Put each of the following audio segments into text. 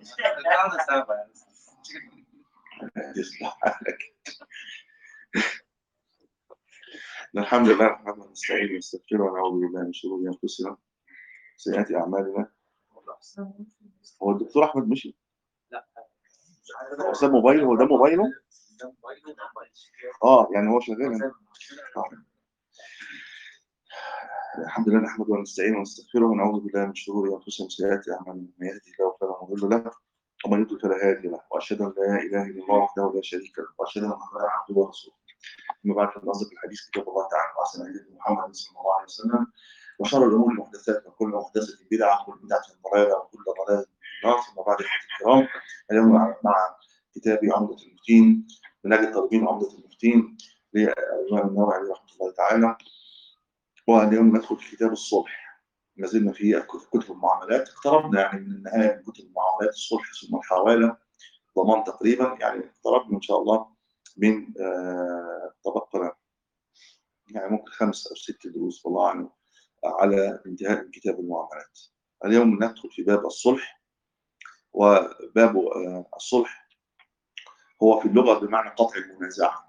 الحمد لله نحمده ونستعين ونستغفره ونعوذ بالله من شرور انفسنا وسيئات اعمالنا هو الدكتور احمد مشي هو ساب موبايله هو ده موبايله اه يعني هو شغال هنا. آه. الحمد لله نحمده ونستعين ونستغفره ونعوذ بالله من شرور انفسنا وسيئات اعمالنا من يهده الله فلا مضل له ومن يضلل فلا هادي له واشهد ان لا اله الا الله وحده لا شريك له واشهد ان محمدا عبده ورسوله اما بعد فان اصدق الحديث كتاب الله تعالى واحسن الهدي محمد صلى الله عليه وسلم وشر الامور محدثاتها وكل محدثه بدعه وكل بدعه ضلاله وكل ضلاله في النار ثم بعد اخوتي الكرام اليوم مع مع كتاب عمده المفتين منهج الطالبين عمده المفتين للامام النووي عليه رحمه الله تعالى واليوم ندخل في كتاب الصلح ما زلنا في كتب المعاملات اقتربنا يعني من النهايه من كتب المعاملات الصلح ثم الحواله ضمان تقريبا يعني اقتربنا ان شاء الله من آه تبقى يعني ممكن خمس او ست دروس والله اعلم على انتهاء من كتاب المعاملات اليوم ندخل في باب الصلح وباب آه الصلح هو في اللغه بمعنى قطع المنازعه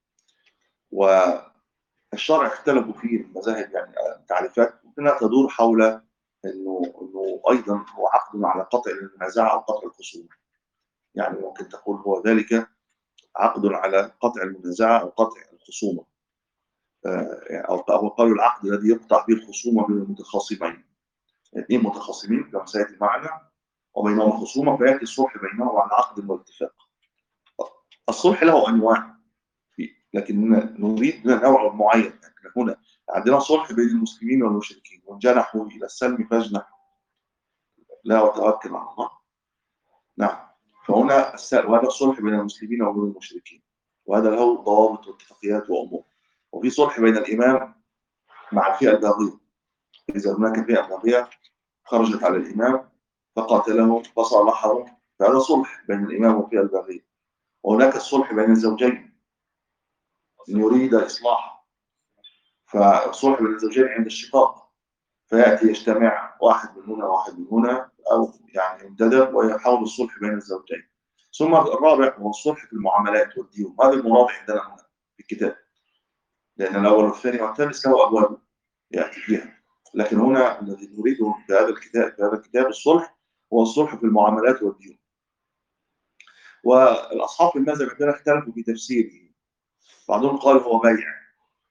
والشرع اختلفوا فيه المذاهب يعني تعريفات ممكنها تدور حول انه انه ايضا هو عقد على قطع المنازعه او قطع الخصومه يعني ممكن تقول هو ذلك عقد على قطع المنازعه او قطع الخصومه او او قالوا العقد الذي يقطع به الخصومه بين المتخاصمين اثنين متخاصمين كما سياتي معنا وبينهما خصومه فياتي الصلح بينهم على عقد واتفاق الصلح له انواع لكن نريد نوع معين يعني هنا عندنا صلح بين المسلمين والمشركين وان جنحوا الى السلم فاجنح لا وتوكل على الله نعم فهنا وهذا الصلح بين المسلمين وبين المشركين وهذا له ضوابط واتفاقيات وامور وفي صلح بين الامام مع الفئه الباغيه اذا هناك فئه باغيه خرجت على الامام فقاتله فصالحه فهذا صلح بين الامام والفئه الباغيه وهناك الصلح بين الزوجين ان يريد اصلاحا فالصلح بين الزوجين عند الشقاق فياتي يجتمع واحد من هنا وواحد من هنا او يعني ينتدب ويحاول الصلح بين الزوجين ثم الرابع هو الصلح في المعاملات والديون هذا المراد عندنا هنا في الكتاب لان الاول والثاني والثالث له ابواب ياتي فيها لكن هنا الذي نريده في هذا الكتاب في هذا الكتاب الصلح هو الصلح في المعاملات والديون والاصحاب في المذهب عندنا اختلفوا في تفسيره بعضهم قال هو بيع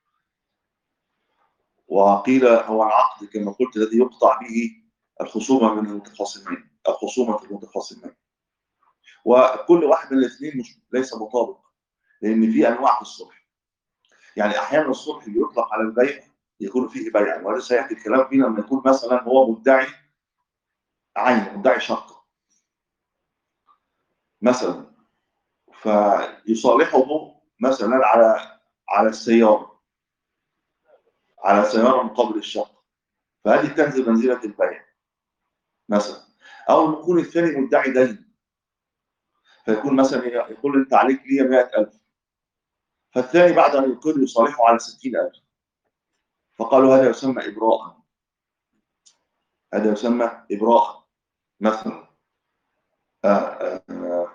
وقيل هو العقد كما قلت الذي يقطع به الخصومه من المتخاصمين او خصومه المتخاصمين وكل واحد من الاثنين مش ليس مطابق لان في انواع في الصلح يعني احيانا الصلح اللي يطلق على البيع يكون فيه بيع وهذا سياتي الكلام فيه لما يكون مثلا هو مدعي عين مدعي شقه مثلا فيصالحه مثلا على على السياره على سياره مقابل الشقه فهذه تنزل منزله البيع مثلا او يكون الثاني مدعي دين فيكون مثلا يقول انت عليك لي 100000 فالثاني بعد ان يقر يصالحه على 60000 فقالوا هذا يسمى ابراء هذا يسمى ابراء مثلا آآ آآ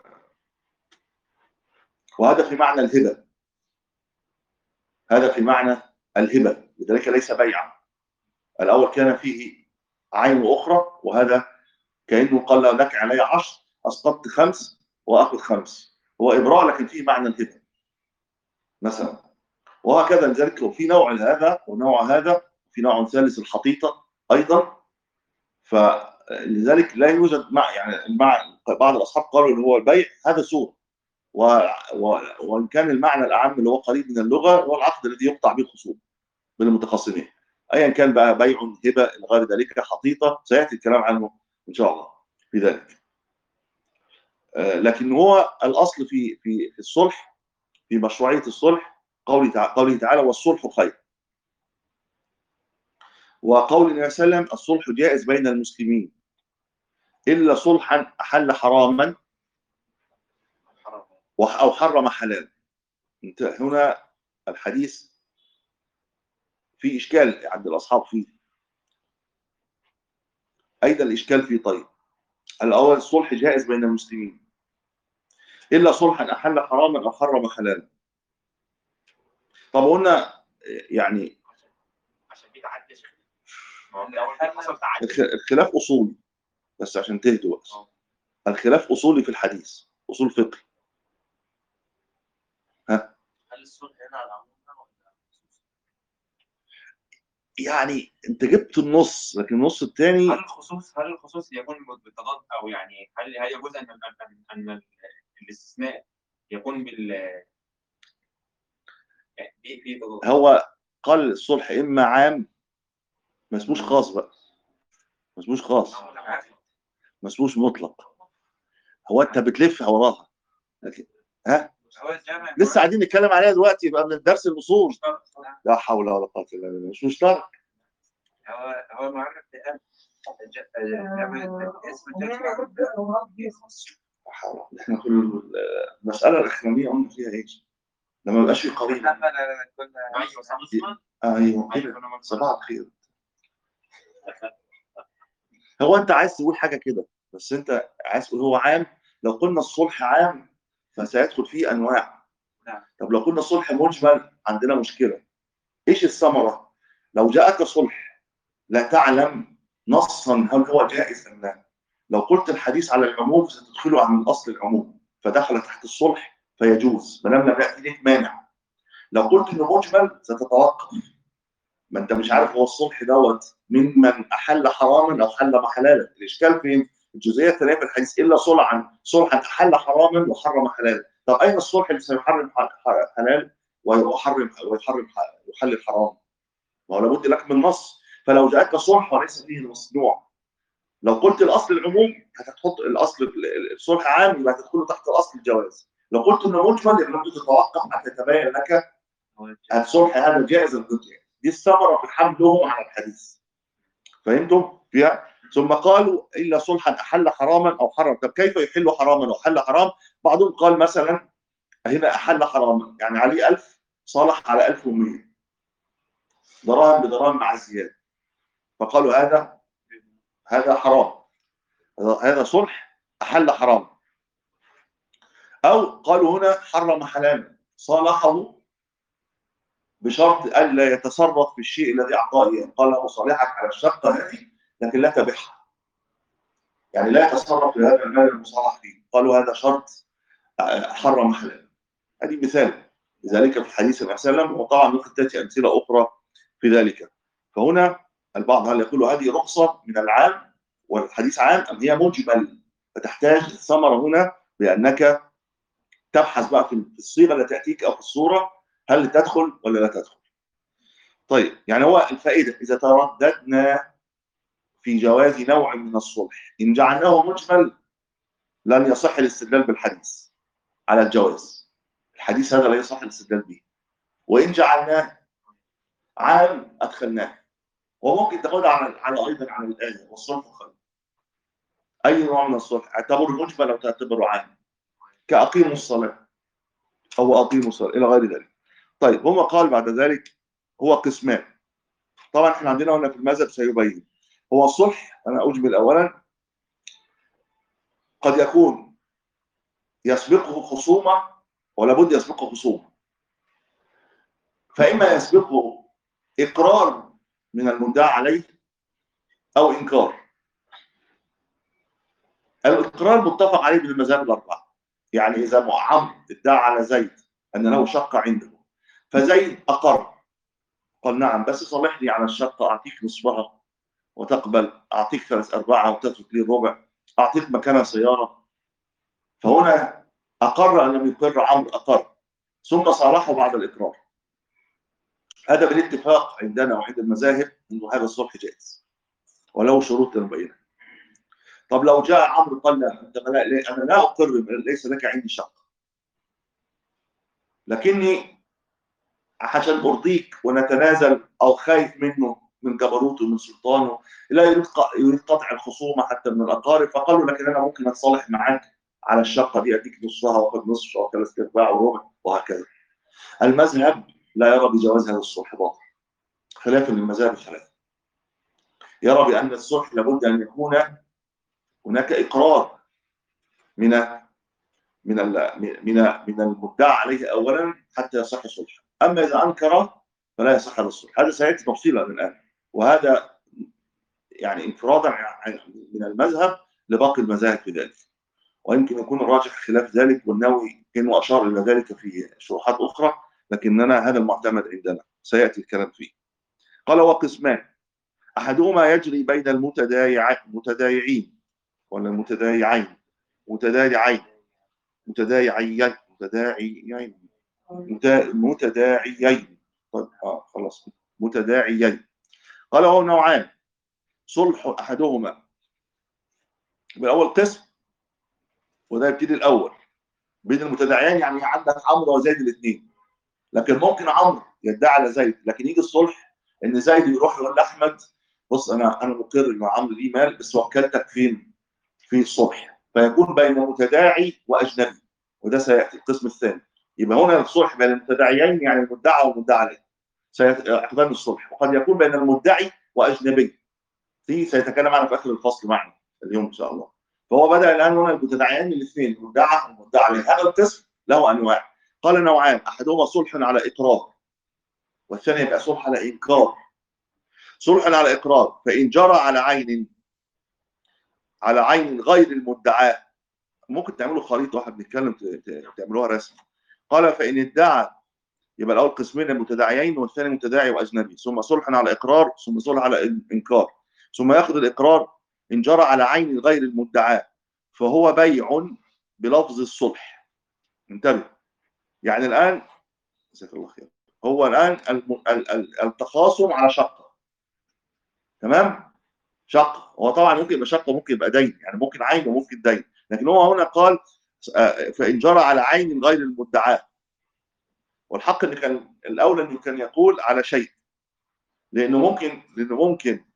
وهذا في معنى الهبه هذا في معنى الهبه لذلك ليس بيعا الاول كان فيه عين اخرى وهذا كانه قال لك علي عشر اسقطت خمس واخذ خمس هو ابراء لكن فيه معنى الهبه مثلا وهكذا لذلك في نوع هذا ونوع هذا في نوع ثالث الحطيطه ايضا فلذلك لا يوجد مع يعني مع بعض الاصحاب قالوا ان هو البيع هذا سوء و... و... وان كان المعنى الاعم اللي هو قريب من اللغه هو العقد الذي يقطع به الخصوم بين المتخاصمين ايا كان بقى بيع هبه الى غير ذلك حطيطه سياتي الكلام عنه ان شاء الله في ذلك آه لكن هو الاصل في في في الصلح في مشروعيه الصلح قوله تعالى, قوله تعالى والصلح خير وقول النبي صلى الله عليه وسلم الصلح جائز بين المسلمين الا صلحا احل حراما او حرم حلالا هنا الحديث في اشكال عند الاصحاب فيه ايضا الاشكال فيه طيب الاول الصلح جائز بين المسلمين الا صلحا احل حراما او حرم حلالا طب قلنا يعني عشان في تعدي ما هو من اول حاجه حصل تعدي الخ- الخلاف اصولي بس عشان تهدوا بس آه. الخلاف اصولي في الحديث اصول فقه هل الصلح هنا على العموم ولا خصوص؟ يعني انت جبت النص لكن النص الثاني هل الخصوص هل الخصوص يكون بالتضاد او يعني هل هل يجوز ان ان ان ان الاستثناء يكون بال يعني في في تضاد هو قال الصلح اما عام ما اسموش خاص بقى ما اسموش خاص ما اسموش مطلق هو انت بتلف وراها لكن ها هو الجامع لسه قاعدين نتكلم عليها دلوقتي يبقى من الدرس الاصول لا حول ولا قوه الا بالله مش مشترك هو هو معرف بأن اسم الجامع لا حول ولا- احنا كل المساله الاخرانيه قلنا فيها ايش؟ لما يبقاش في قرينه ايوه صح ايوه كده صباح الخير هو انت عايز تقول حاجه كده بس انت عايز تقول هو عام لو قلنا الصلح عام فسيدخل فيه انواع نعم. طب لو قلنا الصلح مجمل عندنا مشكله ايش الثمره لو جاءك صلح لا تعلم نصا هل هو جائز ام لا لو قلت الحديث على العموم ستدخله عن الاصل العموم فدخل تحت الصلح فيجوز ما دام لم ياتي لك مانع لو قلت انه مجمل ستتوقف ما انت مش عارف هو الصلح دوت ممن احل حراما او حل حلالا الاشكال فين الجزئيه الثانيه في الحديث الا صلحا صلحا احل حراما وحرم حلالا طب اين الصلح اللي سيحرم ح- ح- حلال ويحرم ويحرم ح- ويحلل حرام ما هو لابد لك من نص فلو جاءك صلح وليس فيه مصنوع لو قلت الاصل العموم هتحط الاصل ال- الصلح عام يبقى هتدخله تحت الاصل الجواز لو قلت انه مجمل يبقى لابد تتوقف حتى يتبين لك الصلح هذا جائز ام غير جائز دي الثمره في حملهم على الحديث فهمتم فيها ثم قالوا الا صلحا احل حراما او حرم طب كيف يحل حراما او حل حرام بعضهم قال مثلا هنا احل حراما يعني عليه 1000 صالح على 1100 دراهم بدراهم مع الزياده فقالوا هذا هذا حرام هذا- هذا صلح احل حرام او قالوا هنا حرم حلالا صالحه بشرط الا يتصرف في الشيء الذي اعطاه اياه قال له صالحك على الشقه هذه لكن لا تبيعها يعني لا يتصرف في هذا المال المصالح فيه قالوا هذا شرط آه، حرم حلالا هذه مثال لذلك في الحديث النبي صلى الله عليه وسلم وطبعا ممكن تاتي امثله اخرى في ذلك فهنا البعض هل يقول هذه رخصه من العام والحديث عام ام هي مجمل فتحتاج الثمره هنا بانك تبحث بقى في الصيغه التي تاتيك او في الصوره هل تدخل ولا لا تدخل طيب يعني هو الفائده اذا ترددنا في جواز نوع من الصلح ان جعلناه مجمل لن يصح الاستدلال بالحديث على الجواز الحديث هذا لا يصح الاستدلال به وان جعلناه عام ادخلناه وممكن تاخدها على على ايضا على الايه والصلح خير اي نوع من الصلح اعتبره مجمل او تعتبره عام كاقيموا الصلاه او اقيموا الصلاه الى غير ذلك طيب هو قال بعد ذلك هو قسمان طبعا احنا عندنا هنا في المذهب سيبين هو الصلح انا اجمل اولا قد يكون يسبقه خصومه ولا بد يسبقه خصومه فاما يسبقه اقرار من المدعى عليه او انكار الاقرار متفق عليه من المذاهب الاربعه يعني اذا عمرو ادعى على زيد ان له شقه عنده فزيد اقر قال نعم بس صالحني على الشقه اعطيك نصفها وتقبل اعطيك ثلاث ارباعها وتترك لي الربع اعطيك مكانها سياره فهنا اقر ان لم يقر عمرو اقر ثم صالحه بعد الاقرار هذا بالاتفاق عندنا وعند المذاهب انه هذا الصلح جائز وله شروط مبينه طب لو جاء عمرو قال لا انت لا انا لا اقر ليس لك عندي شقه لكني عشان ارضيك ونتنازل او خايف منه من جبروته من سلطانه لا يريد ق- يريد قطع الخصومه حتى من الاقارب فقالوا لكن انا ممكن اتصالح معاك على الشقه دي اديك نصها واخد نصف او ثلاث ارباع وربع وهكذا. المذهب لا يرى بجواز هذا الصلح باطل خلافا للمذاهب الثلاثه. يرى بان الصلح لابد ان يكون هناك اقرار من من من من المدعى عليه اولا حتى يصح الصلح اما اذا انكر فلا يصح الصلح هذا سياتي تفصيلا الان وهذا يعني انفرادا من المذهب لباقي المذاهب في ذلك ويمكن يكون الراجح خلاف ذلك والنووي كان اشار الى ذلك في شروحات اخرى لكننا هذا المعتمد عندنا سياتي الكلام فيه قال وقسمان احدهما يجري بين المتدايعين ولا المتدايعين متدايعين متدايعين متداعيين متداعيين طيب اه خلاص متداعيين قال هو نوعان صلح احدهما بالاول قسم وده يبتدي الاول بين المتداعيين يعني عندك عمرو وزيد الاثنين لكن ممكن عمرو يدعي على زيد لكن يجي الصلح ان زيد يروح يقول لاحمد بص انا انا مقر ان عمرو ليه مال بس وكلتك فين؟ في الصلح فيكون بين متداعي واجنبي وده سياتي القسم الثاني يبقى هنا الصلح بين المتداعيين يعني المدعى والمدعى عليه اقدام الصلح وقد يكون بين المدعي واجنبي في سيتكلم عنه في اخر الفصل معنا اليوم ان شاء الله فهو بدا الان هنا المتداعيين الاثنين المدعى والمدعى عليه هذا القسم له انواع قال نوعان احدهما صلح على اقرار والثاني يبقى صلح على انكار صلح على اقرار فان جرى على عين على عين غير المدعاه ممكن تعملوا خريطه واحد بنتكلم تعملوها رسم قال فان ادعى يبقى الاول قسمين المتداعيين والثاني متداعي واجنبي ثم صلح على اقرار ثم صلح على انكار ثم ياخذ الاقرار ان جرى على عين غير المدعاه فهو بيع بلفظ الصلح انتبه يعني الان جزاك الله خير هو الان التخاصم على شقه تمام شقه هو طبعا ممكن يبقى شقه ممكن يبقى دين يعني ممكن عين وممكن دين لكن هو هنا قال فان جرى على عين غير المدعاه والحق ان كان الاولى انه كان يقول على شيء لانه ممكن لانه ممكن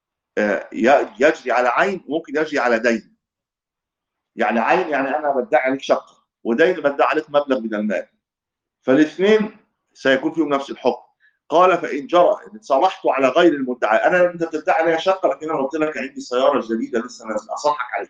يجري على عين وممكن يجري على دين يعني عين يعني انا بدعي عليك شقه ودين بدعي عليك مبلغ من المال فالاثنين سيكون فيهم نفس الحكم قال فان جرى ان صلحت على غير المدعى انا انت بتدعي عليها شقه لكن انا قلت لك عندي سياره جديده لسه نازله اصلحك عليها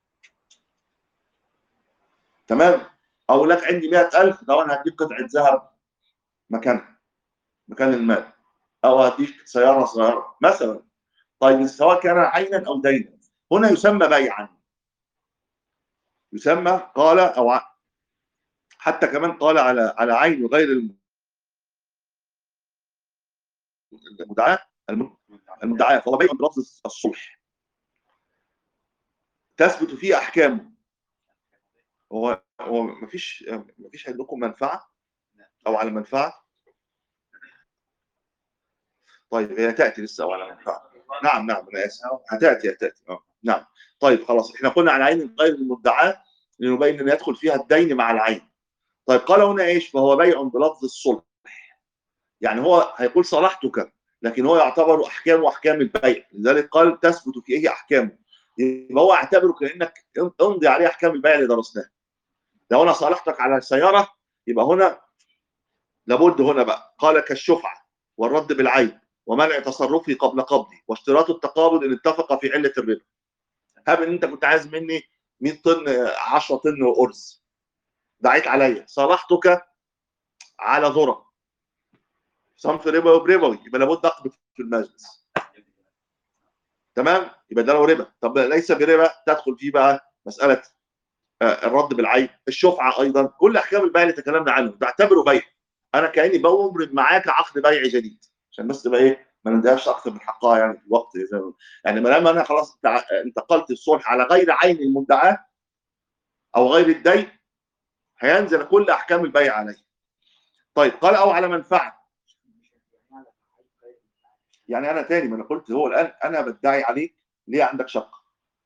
تمام او لك عندي 100000 لو انا هديك قطعه ذهب مكانها مكان المال او هديك سياره صغيره مثلا طيب سواء كان عينا او دينا هنا يسمى بيعا يسمى قال او حتى كمان قال على على عين غير المدعاة المدعاة فهو بيع بلفظ الصلح تثبت فيه احكامه هو هو مفيش مفيش عندكم منفعه او على منفعه طيب هي تاتي لسه او على منفعه نعم نعم انا اسف هتاتي هتاتي اه نعم طيب خلاص احنا قلنا على عين غير المدعاه لنبين ان يدخل فيها الدين مع العين طيب قال هنا ايش فهو بيع بلفظ الصلح يعني هو هيقول صلحتك لكن هو يعتبر احكامه احكام البيع لذلك قال تثبت فيه احكامه يبقى هو اعتبره كانك امضي عليه احكام البيع اللي درسناها لو انا صالحتك على السياره يبقى هنا لابد هنا بقى قال كالشفعه والرد بالعين ومنع تصرفه قبل قبضي واشتراط التقابض ان اتفق في عله الربا هب ان انت كنت عايز مني 100 طن 10 طن ارز دعيت عليا صالحتك على ذره صنف ربا وبربوي يبقى لابد اقبض في المجلس تمام يبقى ده لو ربا طب ليس بربا تدخل فيه بقى مساله الرد بالعين الشفعه ايضا كل احكام البيع اللي تكلمنا عنه تعتبره بيع انا كاني بمبرم معاك عقد بيع جديد عشان بس تبقى ايه ما نديهاش اكثر من حقها يعني في الوقت زي ما يعني ما دام انا خلاص انتقلت الصلح على غير عين المدعاه او غير الدين هينزل كل احكام البيع عليه طيب قال او على منفعه يعني انا تاني ما انا قلت هو الان انا بدعي عليك ليه عندك شقه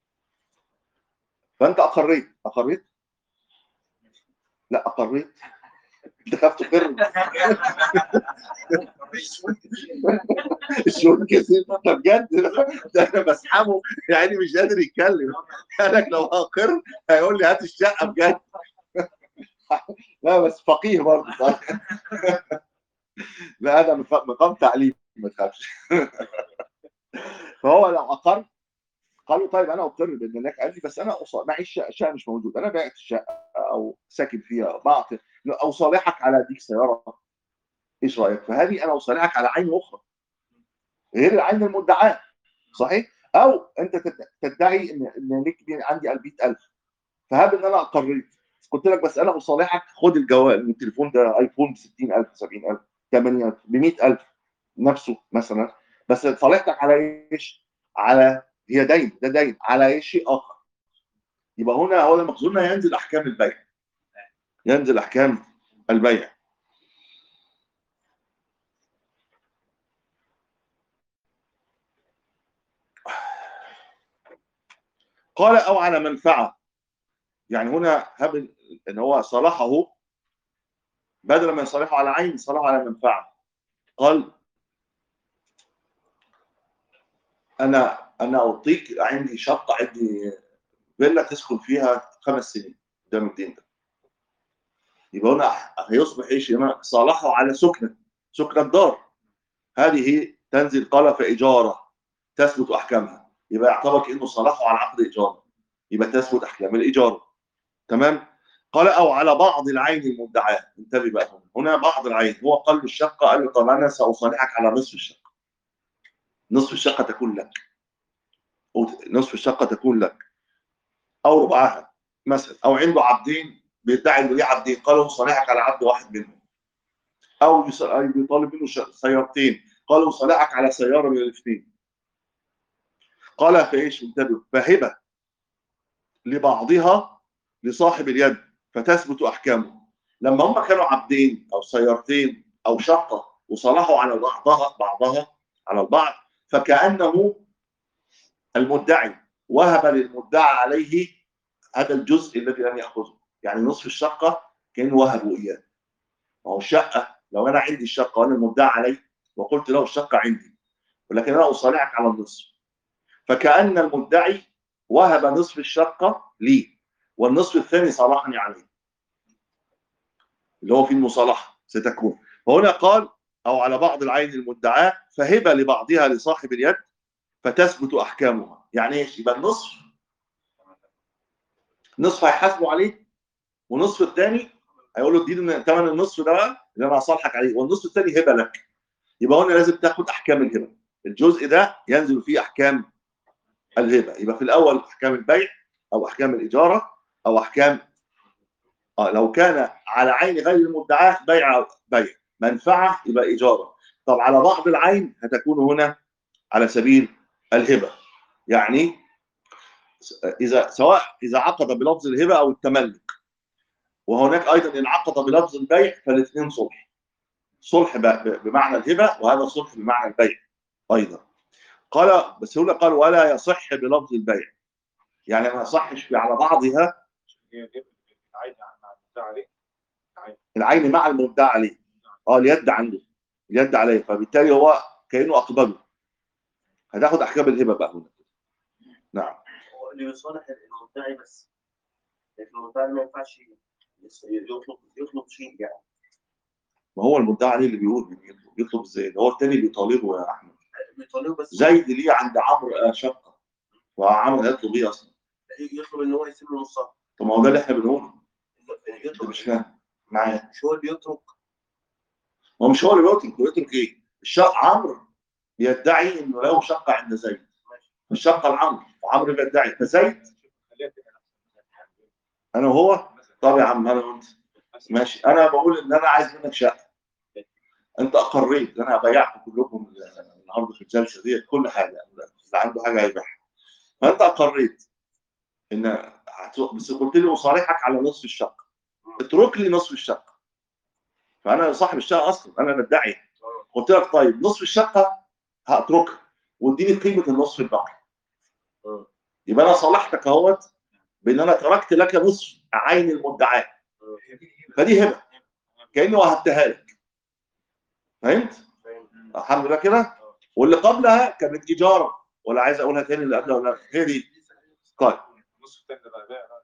فانت اقريت اقريت لا اقريت انت خاف تقر الشغل كتير ده بجد ده انا بسحبه يعني مش قادر يتكلم قالك لو اقر هيقول لي هات الشقه بجد لا بس فقيه برضه لا هذا مقام تعليم ما تخافش فهو لو اقر قالوا طيب انا اقر بان لك قال لي بس انا أص- معيش شقه الشقه مش موجود انا بعت الشقه او ساكن فيها بعت او صالحك على اديك سياره ايش رايك؟ فهذه انا اصالحك على عين اخرى غير العين المدعاه صحيح؟ او انت تد- تدعي ان ان ليك دي عندي 100000 فهب ان انا اقريت قلت لك بس انا اصالحك خد الجوال التليفون ده ايفون ب 60000 70000 80000 ب 100000 نفسه مثلا بس صالحتك على ايش؟ على هي دين ده دين على اي شيء اخر يبقى هنا هو المقصود هنا ينزل احكام البيع ينزل احكام البيع قال او على منفعه يعني هنا هب ان هو صالحه بدل ما يصالحه على عين صالحه على منفعه قال انا انا اعطيك عندي شقه عندي فيلا تسكن فيها خمس سنين قدام الدين ده يبقى هنا هيصبح ايش هنا صالحه على سكنه سكنه الدار هذه تنزل قال فاجاره تثبت احكامها يبقى يعتبر كانه صالحه على عقد ايجار يبقى تثبت احكام الايجار تمام قال او على بعض العين المدعاه انتبه بقى هنا هنا بعض العين هو قال الشقه قال له طب انا ساصالحك على نصف الشقه نصف الشقه تكون لك أو نصف الشقه تكون لك او ربعها مثلا او عنده عبدين بيدعي انه ليه عبدين قالوا صالحك على عبد واحد منهم او يص- أو بيطالب منه ش- سيارتين قالوا صالحك على سياره من الاثنين قال فايش انتبهوا فهبه لبعضها لصاحب اليد فتثبت احكامه لما هم كانوا عبدين او سيارتين او شقه وصالحوا على بعضها بعضها على البعض فكانه المدعي وهب للمدعى عليه هذا الجزء الذي لم ياخذه يعني نصف الشقه كانه وهبوا اياه ما هو الشقه لو انا عندي الشقه وانا المدعى عليه وقلت له الشقه عندي ولكن انا اصالحك على النصف فكان المدعي وهب نصف الشقه لي والنصف الثاني صالحني عليه اللي هو في المصالحه ستكون وهنا قال او على بعض العين المدعاه فهبه لبعضها لصاحب اليد فتثبت احكامها يعني ايش يبقى النصف نصف هيحاسبوا عليه ونصف الثاني هيقول له اديني من ثمن النصف ده بقى اللي انا هصالحك عليه والنصف الثاني هبه لك يبقى هنا لازم تاخد احكام الهبه الجزء ده ينزل فيه احكام الهبه يبقى في الاول احكام البيع او احكام الاجاره او احكام اه لو كان على عين غير المدعاه بيع بيع منفعه يبقى اجاره طب على بعض العين هتكون هنا على سبيل الهبه يعني اذا سواء اذا عقد بلفظ الهبه او التملك وهناك ايضا ان عقد بلفظ البيع فالاثنين صلح صلح ب- ب- بمعنى الهبه وهذا صلح بمعنى البيع ايضا قال بس هنا قال ولا يصح بلفظ البيع يعني ما يصحش في على بعضها هي دي عايز مع عليه العين مع المدعى عليه اه اليد عنده اليد عليه فبالتالي هو كانه اقبله هتاخد احكام الهبه بقى هنا نعم هو اللي يصالح المدعي بس لكن المدعي ما ينفعش يص- يطلب يطلب شيء يعني ما هو المدعى عليه اللي بيقول بيطلب يطلب ازاي ده هو التاني بيطالبه يا احمد بيطالبه بس زيد ليه عند عمرو آه، شقه وعمرو يطلب ايه اصلا يطلب ان هو يسيب له نصها طب ما هو ده اللي احنا بنقوله انت يطلب مش فاهم معايا مش هو اللي يترك هو مش هو اللي بيترك هو يترك ايه؟ الشق عمرو بيدعي انه له شقه عند زيد الشقه لعمرو وعمرو بيدعي فزيد خليها كده انا وهو طب يا عم انا وانت ماشي انا بقول ان انا عايز منك شقه انت اقريت انا هبيعكم كلكم النهارده في الجلسه دي كل حاجه اللي عنده حاجه هيبيعها فانت اقريت ان هت- بس قلت لي اصالحك على نصف الشقه اترك لي نصف الشقه فانا صاحب الشقه اصلا انا بدعي قلت لك طيب نصف الشقه هاتركها واديني قيمه النصف الباقي اه. يبقى انا صالحتك اهوت بان انا تركت لك نصف عين المدعاه فدي هبه كاني وهبتها لك فهمت؟ فاهم؟ الحمد لله كده واللي قبلها كانت اجاره ولا عايز اقولها تاني اللي قبلها ولا هي دي طيب النص التاني ده بقى بيع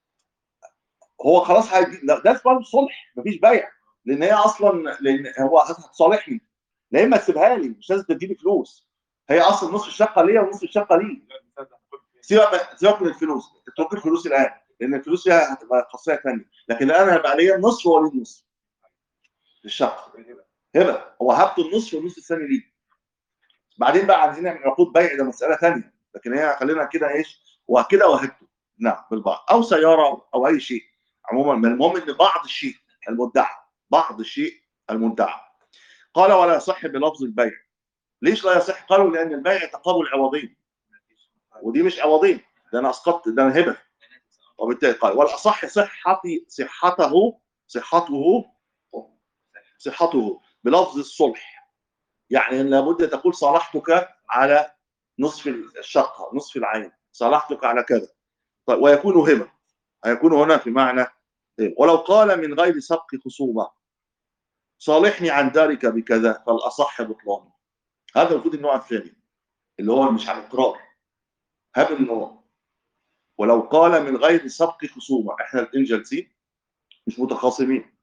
هو خلاص هيجي لا ده اسمه صلح مفيش بيع لان هي اصلا لان هو هتصالحني لا اما تسيبها لي مش لازم تديني فلوس هي اصلا نصف الشقه ليا ونصف الشقه ليه لا المثال ده هنقول فيه. سيبك سيبك من الفلوس اترك الفلوس الان لان الفلوس فيها هتبقى خاصيه ثانيه لكن الان هيبقى ليا النصف وليه النصف في الشقه هبه هو هبته النصف والنصف الثاني ليه بعدين بقى عايزين نعمل عقود بيع ده مساله ثانيه لكن هي خلينا كده ايش وكده وهبته نعم بالبعض او سياره او اي شيء عموما المهم ان بعض الشيء المدعى بعض الشيء المدعى قال ولا يصح بلفظ البيع ليش لا يصح قالوا لان البيع تقابل عوضين ودي مش عوضين ده انا اسقطت ده انا هبه وبالتالي قال والاصح صحه صحته صحته صحته بلفظ الصلح يعني ان لابد تقول صالحتك على نصف الشقه نصف العين صالحتك على كذا طيب ويكون هبه هيكون هنا في معنى هبة. ولو قال من غير سبق خصومه صالحني عن دارك بكذا فالاصح بطلانه هذا المفروض النوع الثاني اللي هو مش على الاقرار هذا النوع ولو قال من غير سبق خصومه احنا الاثنين جالسين مش متخاصمين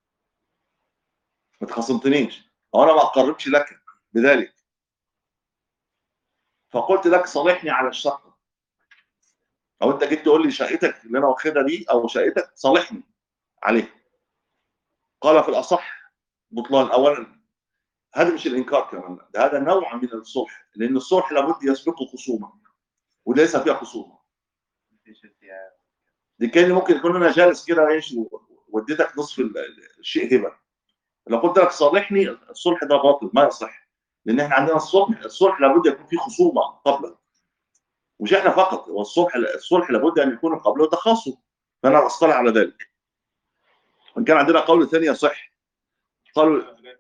ما تخاصمتنيش او انا ما اقربش لك بذلك فقلت لك صالحني على الشقه او انت جيت تقول لي شقتك اللي انا واخدها دي او شقتك صالحني عليها قال في الاصح بطلان اولا هذا مش الانكار كمان ده هذا نوع من الصلح لان الصلح لابد يسبقه خصومه وليس فيها خصومه دي كان ممكن يكون انا جالس كده ايش واديتك نصف الشيء هبه لو قلت لك صالحني الصلح ده باطل ما يصح لان احنا عندنا الصلح الصلح لابد يكون فيه خصومه قبله مش احنا فقط هو الصلح الصلح لابد ان يكون قبله تخاصم فانا اصطلح على ذلك وان كان عندنا قول ثاني يصح قالوا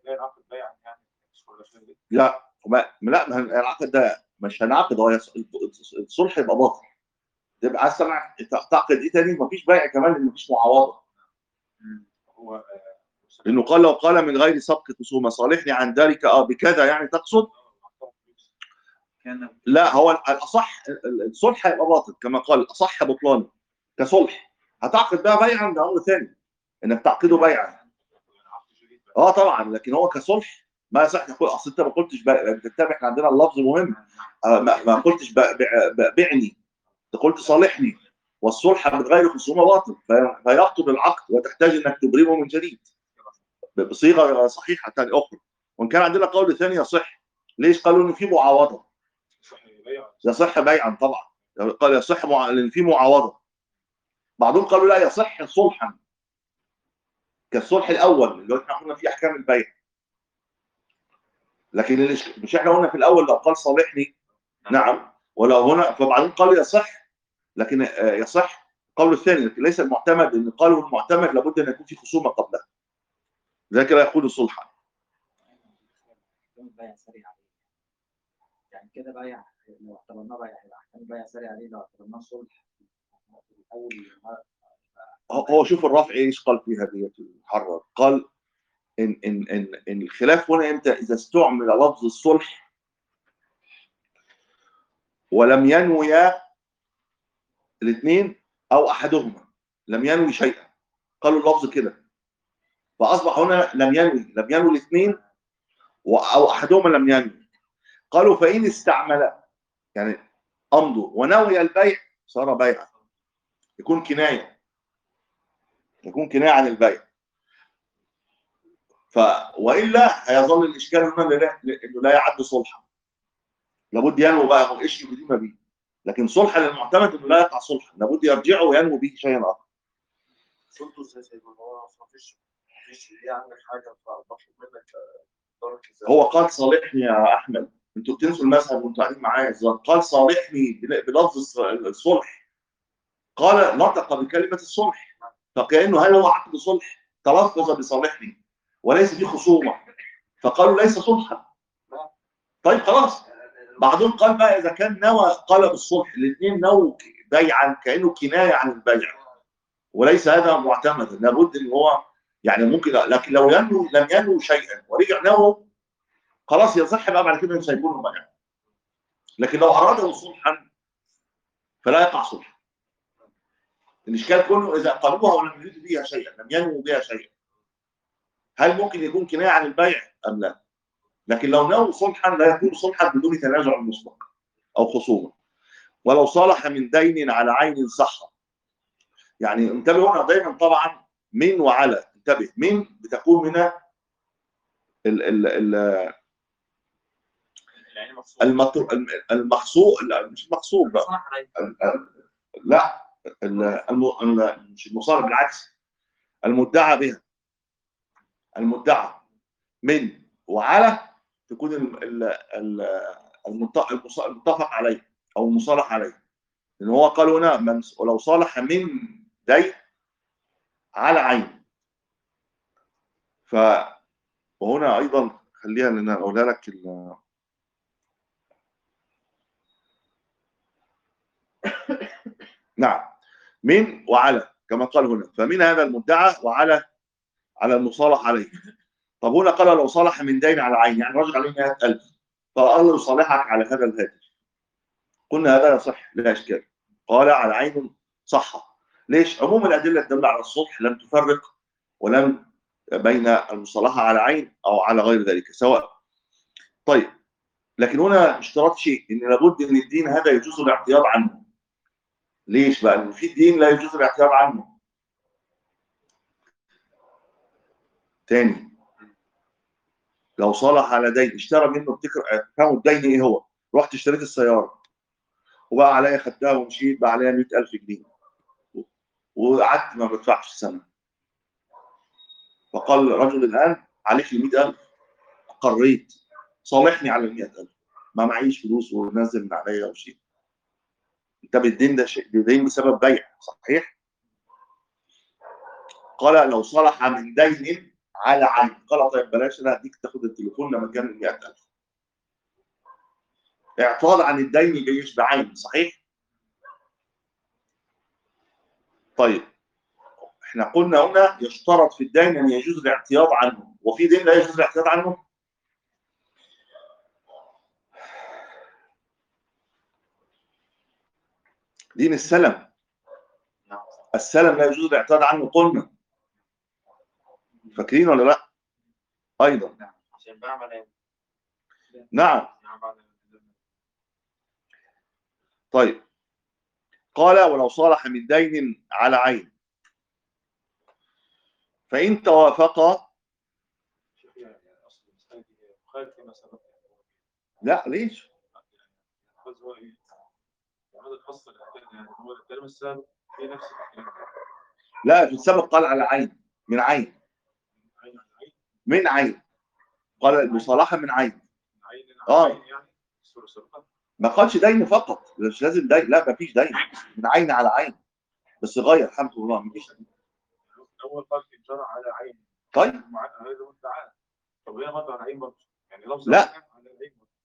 لا ما لا ما العقد ده مش هنعقد هو الصلح يبقى باطل تبقى عايز تعقد ايه تاني مفيش بيع كمان لان مفيش معاوضه هو لانه قال لو قال من غير سبق خصومه صالحني عن ذلك اه بكذا يعني تقصد كان لا هو الاصح الصلح هيبقى باطل كما قال الاصح بطلانه كصلح هتعقد بقى بيعا ده امر ثاني انك تعقده بيعا اه طبعا لكن هو كصلح ما يصح تقول اصل انت ما قلتش بقى بتتابع احنا عندنا اللفظ مهم آه ما, ما قلتش بقى بقى بعني انت قلت صالحني والصلح من غير خصومه باطل في- فيبطل العقد وتحتاج انك تبرمه من جديد بصيغه صحيحه ثانيه اخرى وان كان عندنا قول ثاني يصح ليش قالوا ان في معاوضه يصح بيعا طبعا قال يصح مع... لان في معاوضه بعضهم قالوا لا يصح صلحا كالصلح الاول اللي هو احنا قلنا فيه احكام البيع لكن اللي مش احنا قلنا في الاول لو قال صالحني نعم ولو هنا فبعدين قالوا يصح لكن آه، يصح قول الثاني لكن ليس المعتمد ان قالوا المعتمد لابد ان يكون في خصومه قبلها ذلك لا يكون صلحا احكام البيع سريع عليه يعني كده بيع لو اعتبرناه بيع هيبقى احكام البيع سريع عليه لو اعتبرناه صلح اول هو- هو شوف الرافع ايش قال فيها ديت الحرر قال ان ان ان ان الخلاف هنا امتى اذا استعمل لفظ الصلح ولم ينويا الاثنين او احدهما لم ينوي شيئا قالوا اللفظ كده فاصبح هنا لم ينوي لم ينوي الاثنين و- او احدهما لم ينوي قالوا فان استعمل يعني امضوا ونوي البيع صار بيعا يكون كنايه يكون كنايه عن البيع ف والا هيظل الاشكال هنا إن لا- انه لا يعد صلحا لابد ينوي بقى هو ايش يدين به لكن صلحا للمعتمد انه لا يقع صلحا لابد يرجع وينوي به شيئا اخر صرته ازاي سيدنا هو ما فيش مفيش ايه عندك حاجه فبطلب منك درجه ازاي هو قال صالحني يا احمد انتوا بتنسوا المذهب وانتوا قاعدين معايا الظاهر قال صالحني بل- بلفظ الص- الصلح قال نطق بكلمه الصلح فكانه هل هو عقد صلح تلفظ بصالحني وليس في خصومه فقالوا ليس صلحا طيب خلاص بعضهم قال بقى اذا كان نوى قال بالصلح الاثنين نووا بيعا كانه كنايه عن البيع وليس هذا معتمدا لابد ان هو يعني ممكن لكن لو ينوي لم ينوي شيئا ورجع نوى خلاص يصح بقى بعد كده مش هيكون بيع لكن لو اراده صلحا فلا يقع صلح الاشكال كله اذا قالوها ولم يريدوا بها شيئا لم ينووا بها شيئا هل ممكن يكون كنايه عن البيع ام لا؟ لكن لو نووا صلحا لا يكون صلحا بدون تنازع مسبق او خصومه ولو صالح من دين على عين صح يعني انتبهوا هنا دايما طبعا من وعلى انتبه من بتكون من ال ال ال العين مقصود المطر- المخصوص لا مش المقصود بقى صنع عليه ال- ال- لا ال- الم- ال- مش المصارف بالعكس المدعى بها المدعى من وعلى تكون ال- ال- ال- المت- المص- المتفق عليه او المصالح عليه لان هو قال هنا من ولو صالح من دين على عين ف وهنا ايضا خليها لان أنا اقولها لك ال- نعم من وعلى كما قال هنا فمن هذا المدعى وعلى على المصالح عليه طب هنا قال لو صالح من دين على عين يعني رجل عليه 100000 فقال له يصالحك على هذا الهاتف قلنا هذا يصح لا اشكال قال على عين صح ليش عموم الادله تدل على الصلح لم تفرق ولم بين المصالحه على عين او على غير ذلك سواء طيب لكن هنا اشتراط شيء ان لابد ان الدين هذا يجوز الاعتياض عنه ليش بقى؟ لان في دين لا يجوز الاعتياض عنه. تاني لو صالح على دين اشترى منه افتكر فهموا الدين ايه هو؟ رحت اشتريت السياره وبقى عليا خدتها ومشيت بقى عليا 100000 جنيه وقعدت ما بدفعش السنه فقال رجل الان عليك ال 100000 قريت صالحني على ال 100000 ما معيش فلوس ونزل من عليا وشيء انت بالدين ده شيء دين بسبب بيع صحيح قال لو صلح من دين على عين قال طيب بلاش انا هديك تاخد التليفون لما كان ال 100000 اعتراض عن الدين جيش بعين صحيح طيب احنا قلنا هنا يشترط في الدين ان يجوز الاعتياض عنه وفي دين لا يجوز الاعتياض عنه دين السلم نعم السلم لا يجوز الاعتراض عنه قلنا فاكرين ولا لا ايضا عشان بعمل ايه؟ نعم نعم بعد طيب قال ولو صالح من دين على عين فإن توافقا يعني اصل المسألة دي مخالف لما سبق لا ليش بس هو ايه؟ يعني هذا الفصل الأخير يعني هو الكلام السابق في نفس الكلام لا في السابق قال على عين من عين عين عن عين من عين قال المصالحة من عين عين آه. عن عين يعني سورة سابقة ما قالش دين فقط مش لازم دين لا ما فيش دين من عين على عين بس غير الحمد لله ما فيش الأول قال في الشرع على عين طيب مع هذا مدعى طب هنا برضه على عين برضه يعني لفظ لا. على عين برضه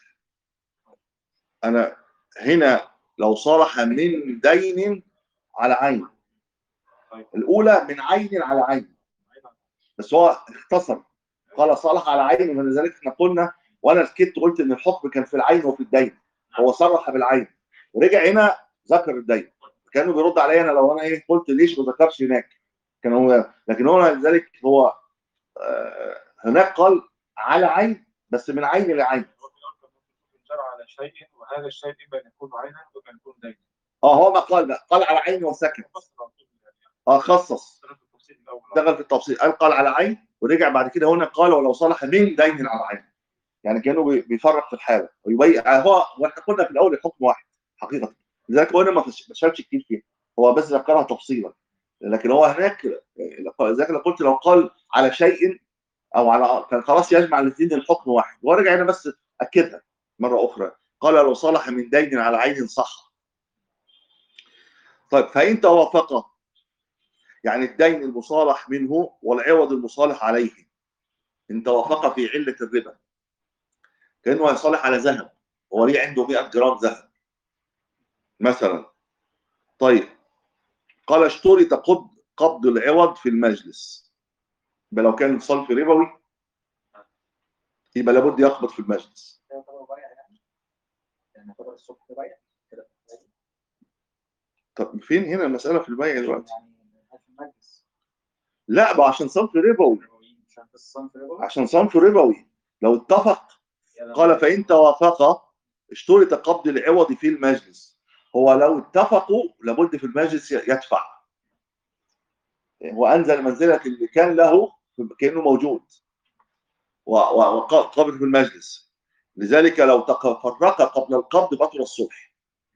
أنا هنا لو صالح من دين على عين طيب. الأولى من عين على عين عين عن بس هو اختصر قال صالح على عين ولذلك احنا قلنا وانا سكت قلت ان الحكم كان في العين وفي الدين هو صرح بالعين ورجع هنا ذكر الدين كانوا بيرد عليا انا لو انا ايه قلت ليش ما ذكرش هناك كان هو لكن هو لذلك هو آه، هناك قال على عين بس من عين لعين هو في الأول كان في الشرع على شيء وهذا الشيء إما أن يكون عينا وإما أن يكون دينا اه هو ما قال بقى قال على عين وسكت فصل على طول يعني اه خصص اشتغل في التفصيل الأول دخل في التفصيل قال قال على عين ورجع بعد كده هنا قال ولو صلح من دين على عين يعني كانه بي- بيفرق في الحاله ويبين هو واحنا قلنا في الاول الحكم واحد حقيقه لذلك هو هنا ما فش- ما شالش كتير فيها هو بس ذكرها تفصيلا لكن هو هناك لذلك لو قلت لو قال على شيء او على كان خلاص يجمع الاثنين الحكم واحد هو رجع هنا بس اكدها مره اخرى قال لو صلح من دين على عين صح طيب فان توافقا يعني الدين المصالح منه والعوض المصالح عليه ان توافق في عله الربا كانه هيصالح على ذهب هو ليه عنده 100 جرام ذهب مثلا طيب قال اشترط قبض قبض العوض في المجلس يبقى لو كان صلف ربوي يبقى لابد يقبض في المجلس ده يعتبر بيع يعني يعني يعتبر الصبح بيع كده طب فين هنا المساله في البيع دلوقتي يعني في المجلس لا بقى عشان صنف ربوي عشان في الصنف ربا عشان صنف ربوي لو اتفق قال فإن توافقا اشترط قبض العوض في المجلس هو لو اتفقوا لابد في المجلس يدفع هو انزل منزله اللي كان له كانه موجود و- و- وقبض في المجلس لذلك لو تفرق قبل القبض بطل الصلح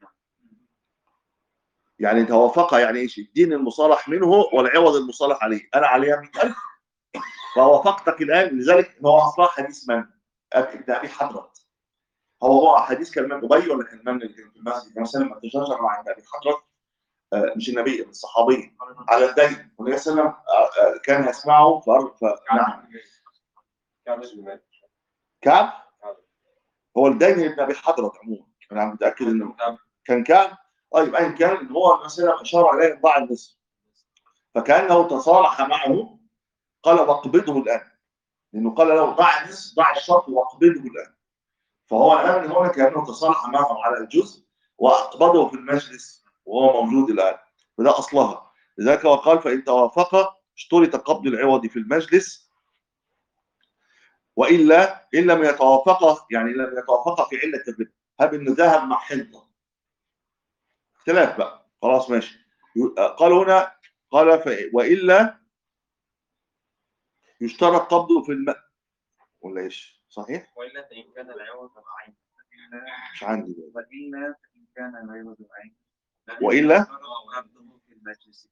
يعني توافق يعني ايش الدين المصالح منه والعوض المصالح عليه انا عليها 100000 فوافقتك الان لذلك هو اصلا حديث من؟ ابن ابي حضرت هو هو حديث كان من ابي ولا كان من اللي كان في المسجد مثلا لما تشاجر مع ابي حضرت آه، مش النبي الصحابي على الدين والنبي صلى الله عليه وسلم آه، آه، كان يسمعه فأر- فنعم كان اسمه مالك. كعب هو الدين ابن ابي حضرت عموما انا متاكد انه كان كعب طيب ايا كان هو مثلا اشار عليه ضاع النصف فكانه تصالح معه قال واقبضه الان لانه قال له ضع النصف ضع الشرط واقبضه الان فهو الان هنا كانه تصالح معه على الجزء واقبضه في المجلس وهو موجود الان فده اصلها لذلك هو قال فان توافق اشترط قبض العوض في المجلس والا ان لم يتوافقا يعني إن لم يتوافقا في عله الربا هب انه ذهب مع حنطه اختلاف بقى خلاص ماشي قال هنا قال ف... والا يشترط قبضه في الم ولا ايش صحيح والا فان كان العوض عين مش عندي بقى. وإلا فإن كان العوض عين وإلا؟ قبضه في المجلس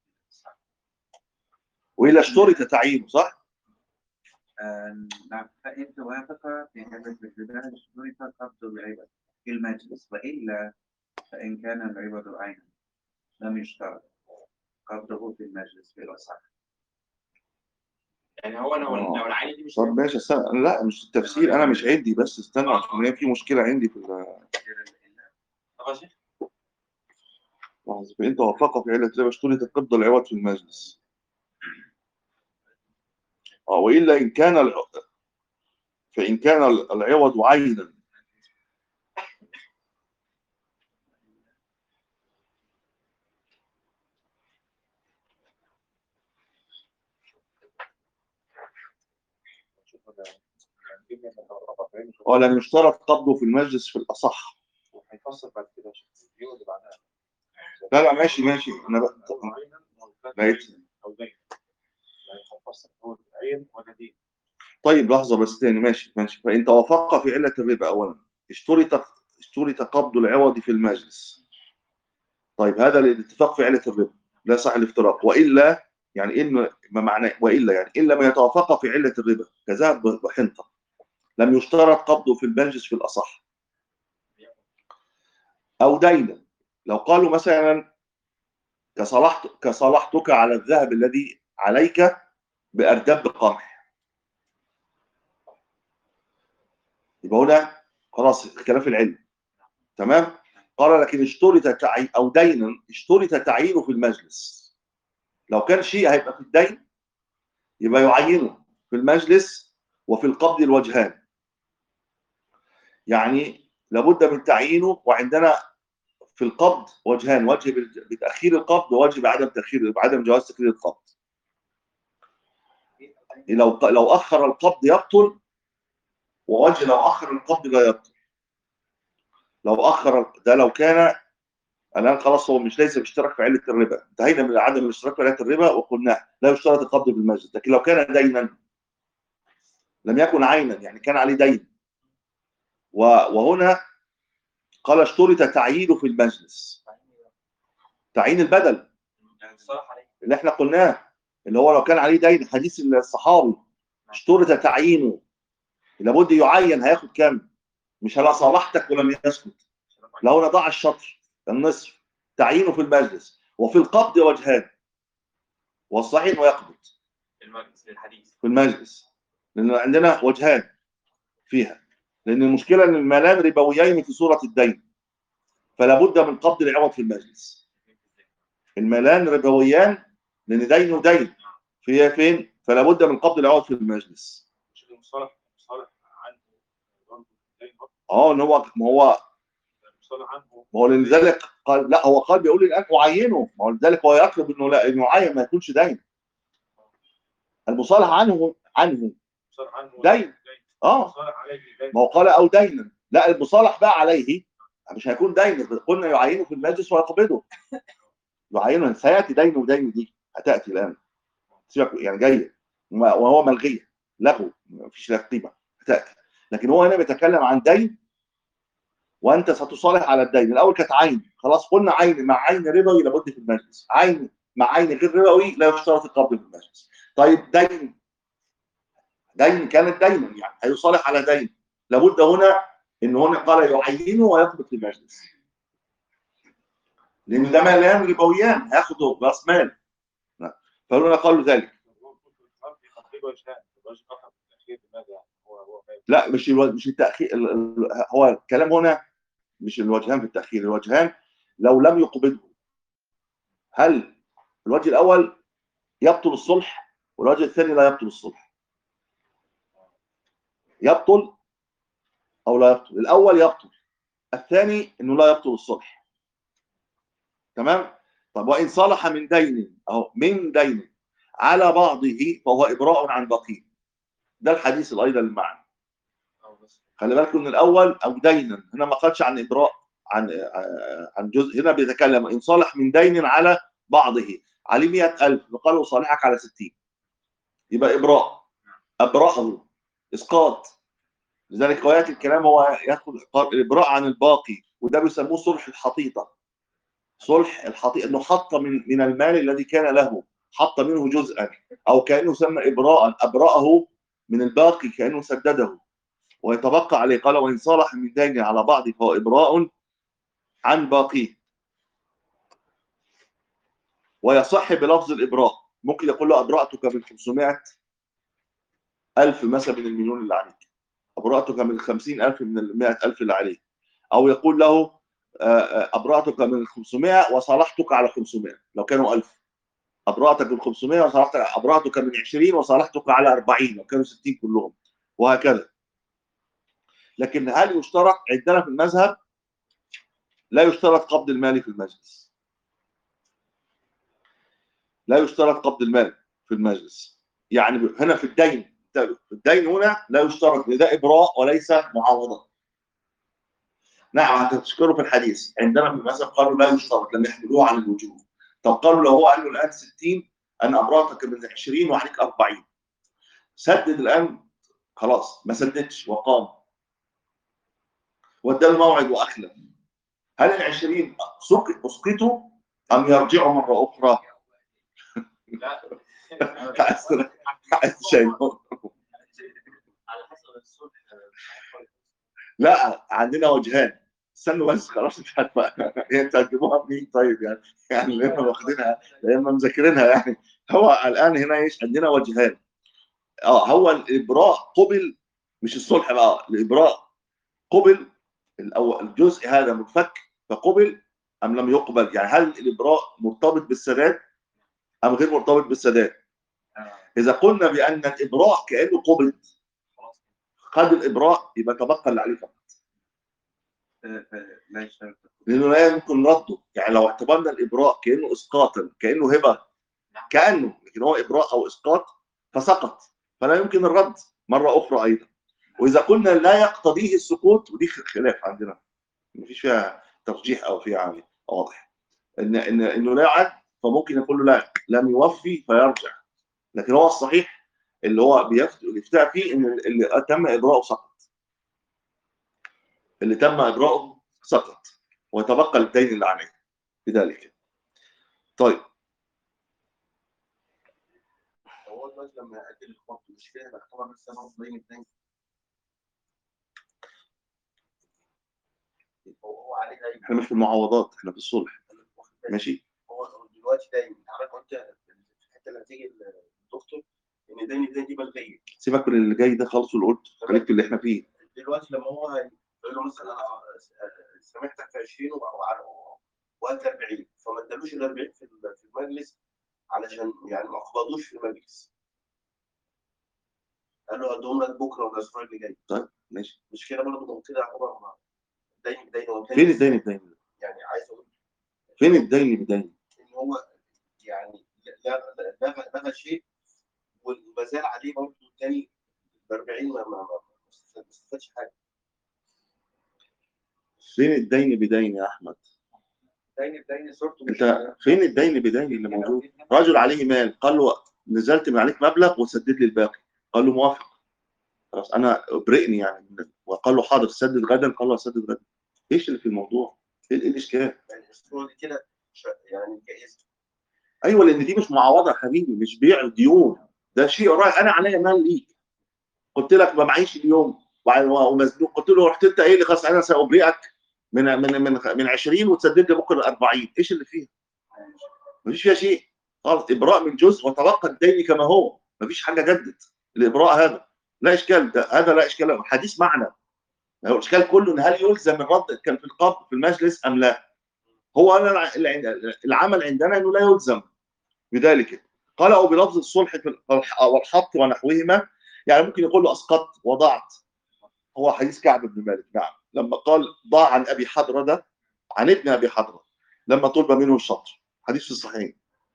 والا اشترط تعيينه صح آه، نعم فإن توافق في هذا الربا اشترط قبض العوض في المجلس وإلا فإن كان العوض عينا لم يشترط قبضه في المجلس في الأصح يعني هو لو آه. لو العين دي مش طب ماشي استنى لا مش التفسير انا مش عندي بس استنى عشان هي في مشكله عندي في ال- طب يا شيخ لحظة فإن توافق في علة الربا اشترط قبض العوض في المجلس اه والا ان كان الع- فان كان العوض عينا شوف ده يعني كيف لما توافق في عينه اه لم يشترط قبضه في المجلس في الاصح هيفسر بعد كده عشان الفيديو اللي بعدها لا لا ماشي ماشي انا بقى أو عينا أو كان لقيت. عينا أو دين يعني هيفسر هو عين ولا دين طيب لحظه بس تاني ماشي ماشي فان توافق في عله الربا اولا اشترط اشترط قبض العوض في المجلس طيب هذا الاتفاق في عله الربا لا صح الافتراق والا يعني ان ما معناه والا يعني ان لم يتوافقا في عله الربا كذهب وحنطه لم يشترط قبضه في المجلس في الاصح او دينا لو قالوا مثلا كصلحت كصلحتك على الذهب الذي عليك بارداب قمح يبقى هنا خلاص خلاف العلم تمام قال لكن اشترط تعيين او دينا اشترط تعيينه في المجلس لو كان شيء هيبقى في الدين يبقى يعينه في المجلس وفي القبض الوجهان يعني لابد من تعيينه وعندنا في القبض وجهان وجه بال- بتاخير القبض ووجه بعدم تاخير بعدم جواز تاخير القبض لو لو اخر القبض يبطل ووجه لو اخر القبض لا يبطل لو اخر ده لو كان الان خلاص هو مش ليس بيشترك في عله الربا انتهينا من عدم الاشتراك في عله الربا وقلنا لا يشترط القبض بالمسجد لكن لو كان دينا لم يكن عينا يعني كان عليه دين و- وهنا قال اشترط تعيينه في المجلس تعيين البدل يعني الصراحه عليه اللي احنا قلناه اللي هو لو كان عليه دين حديث الصحابي اشترط تعيينه لابد يعين هياخد كام مش هلا صالحتك ولم يسكت لو نضع الشطر النصف تعيينه في المجلس وفي القبض وجهان والصحيح انه يقبض المجلس للحديث في المجلس لان عندنا وجهان فيها لان المشكله ان المالان ربويين في صوره الدين فلا بد من قبض العوض في المجلس المالان ربويان لان دين ودين في فين فلا بد من قبض العوض في المجلس مش المصالح المصالح عنه برضه دين برضه اه ان هو ما هو المصالح عنه ما هو لذلك قال لا هو قال بيقول الان اعينه ما هو لذلك هو يطلب انه لا انه يعين ما يكونش دين المصالح عنه عنه المصالح عنه دين. اه المصالح عليه دين ما هو قال او دينا لا المصالح بقى عليه مش هيكون دين قلنا يعينه في المجلس ويقبضه يعينه سياتي دين ودين دي هتاتي الان سيبك يعني جايه وما- وهو ملغيه لغو مفيش لها قيمه هتاتي لكن هو هنا بيتكلم عن دين وانت ستصالح على الدين الاول كانت عين خلاص قلنا عين مع عين ربوي لابد في المجلس عين مع عين غير ربوي لا يشترط القبض في المجلس طيب دين دين كانت دينا يعني هيصالح على دين لابد هنا ان هنا قال يعينه ويقبض في المجلس لان ده مالان ربويان هياخده راس مال فهنا قالوا ذلك تقريبا وجهان الوجه الاخر في التاخير لماذا يعني هو هو فاهم لا مش الو... مش التاخير ال- ال- هو الكلام هنا مش الوجهان في التاخير الوجهان لو لم يقبضه هل الوجه الاول يبطل الصلح والوجه الثاني لا يبطل الصلح يبطل او لا يبطل الاول يبطل الثاني انه لا يبطل الصلح تمام طب وان صلح من دين اهو من دين على بعضه فهو ابراء عن بقيه ده الحديث الايضا المعنى او بس خلي بالكم من الاول او دينا هنا ما قالش عن ابراء عن عن جزء هنا بيتكلم ان صالح من دين على بعضه عليه 100000 وقال صالحك على 60 يبقى ابراء ابرأه اسقاط لذلك غايه الكلام هو يدخل الابراء عن الباقي وده بيسموه صلح الحطيطه صلح الحطيطه انه حط من من المال الذي كان له حط منه جزءا او كانه سمى ابراء ابرأه من الباقي كانه سدده ويتبقى عليه قال وإن صالح من دين على بعض فهو إبراء عن باقيه ويصح بلفظ الإبراء ممكن يقول له أبرأتك من 500 ألف مثلا من المليون اللي عليك أبرأتك من 50 ألف من ال 100 ألف اللي عليك أو يقول له آه، آه، أبرأتك من 500 وصالحتك على 500 لو كانوا 1000 أبرأتك من 500 وصالحتك أبرأتك من 20 وصالحتك على 40 لو كانوا 60 كلهم وهكذا لكن هل يشترط عندنا في المذهب لا يشترط قبض المال في المجلس لا يشترط قبض المال في المجلس يعني هنا في الدين في الدين هنا لا يشترط ده ابراء وليس معاوضه نعم هتذكروا في الحديث عندنا في المذهب قالوا لا يشترط لم يحملوه عن الوجوب طب قالوا لو هو قال له الان 60 انا ابرأتك من 20 وعليك 40 سدد الان خلاص ما سددش وقام وادى الموعد واخلف هل ال 20 سق- اسقطوا ام يرجعوا مره اخرى؟ لا عايز عايز شيء على حسب الصلح لا عندنا وجهان استنوا بس خلاص مش هتبقى هي انت هتجيبوها منين طيب يعني يعني اللي احنا واخدينها اللي احنا مذاكرينها يعني هو الان هنا ايش عندنا وجهان اه هو الابراء قبل مش الصلح بقى الابراء قبل الاول الجزء هذا منفك فقبل ام لم يقبل يعني هل الابراء مرتبط بالسداد ام غير مرتبط بالسداد اذا قلنا بان الابراء كانه قبل خد الابراء يبقى تبقى اللي عليه فقط ف- ف- لا يشترط لانه لا يمكن رده يعني لو اعتبرنا الابراء كانه اسقاطا كانه هبه كانه لكن هو ابراء او اسقاط فسقط فلا يمكن الرد مره اخرى ايضا واذا قلنا لا يقتضيه السقوط ودي خلاف عندنا مفيش فيها ترجيح او فيها عامل واضح ان ان انه لا يعد فممكن يقول له لا لم يوفي فيرجع لكن هو الصحيح اللي هو بيفت- الافتاء فيه ان اللي تم ابراءه سقط اللي تم ابراءه سقط وتبقى الدين اللي عليه بذلك طيب هو دلوقتي لما يأجل الخط مش كده يعتبر لسه برضه بين الدين هو هو عليه دين احنا مش في المعوضات احنا في الصلح واخد بالك؟ ماشي هو دلوقتي دايما حضرتك قلت في الحته اللي هتيجي الدكتور ان دايما الدين دي ملغيه سيبك من اللي جاي ده خالص واللي قلت خليك في اللي احنا فيه دلوقتي لما هو هيقول له مثلا انا سامحتك في 20 وعلى وقت 40 فما ادالوش ال 40 في ال- في المجلس علشان يعني ما قبضوش في المجلس قال له هدوم لك بكره ولا الاسبوع اللي جاي ماشي مش كده برضه ما هو كده يعتبر دين بدين هو فين الدين الدين يعني عايز اقول فين الدين اللي بدين ان هو يعني لا لغى لغى شيء وما زال عليه برضه تاني ب 40 ما ما ما ما استفادش حاجه فين الدين بدين يا احمد دين بدين صورته مش انت فين الدين بدين اللي موجود رجل عليه مال قال له نزلت من عليك مبلغ وسدد لي الباقي قال له موافق خلاص انا ابرئني يعني وقال له حاضر سدد غدا قال له سدد غدا ايش اللي في الموضوع؟ ايه إيه الاشكال؟ يعني الصورة دي كده ش- يعني جائزة ايوه لان دي مش معوضه يا حبيبي مش بيع ديون ده شيء رايح انا عليا مال ليك قلت لك ما معيش اليوم وع- ومزنوق قلت له رحت انت ايه اللي خلاص انا سابرئك من من من من 20 وتسدد لي بكره 40 ايش اللي فيها؟ مفيش فيها شيء خالص ابراء من جزء وتبقى الدين كما هو مفيش حاجه جدت الابراء هذا لا اشكال ده هذا لا اشكال له حديث معنى هو الاشكال كله ان هل يلزم الرد كان في القبض في المجلس ام لا هو أنا الع- الع- العمل عندنا انه لا يلزم بذلك قال او بلفظ الصلح في ال- والحط ونحوهما يعني ممكن يقول له اسقطت وضعت هو حديث كعب بن مالك نعم لما قال ضاع عن ابي حضره ده عن ابن ابي حضره لما طلب منه الشطر حديث في الصحيحين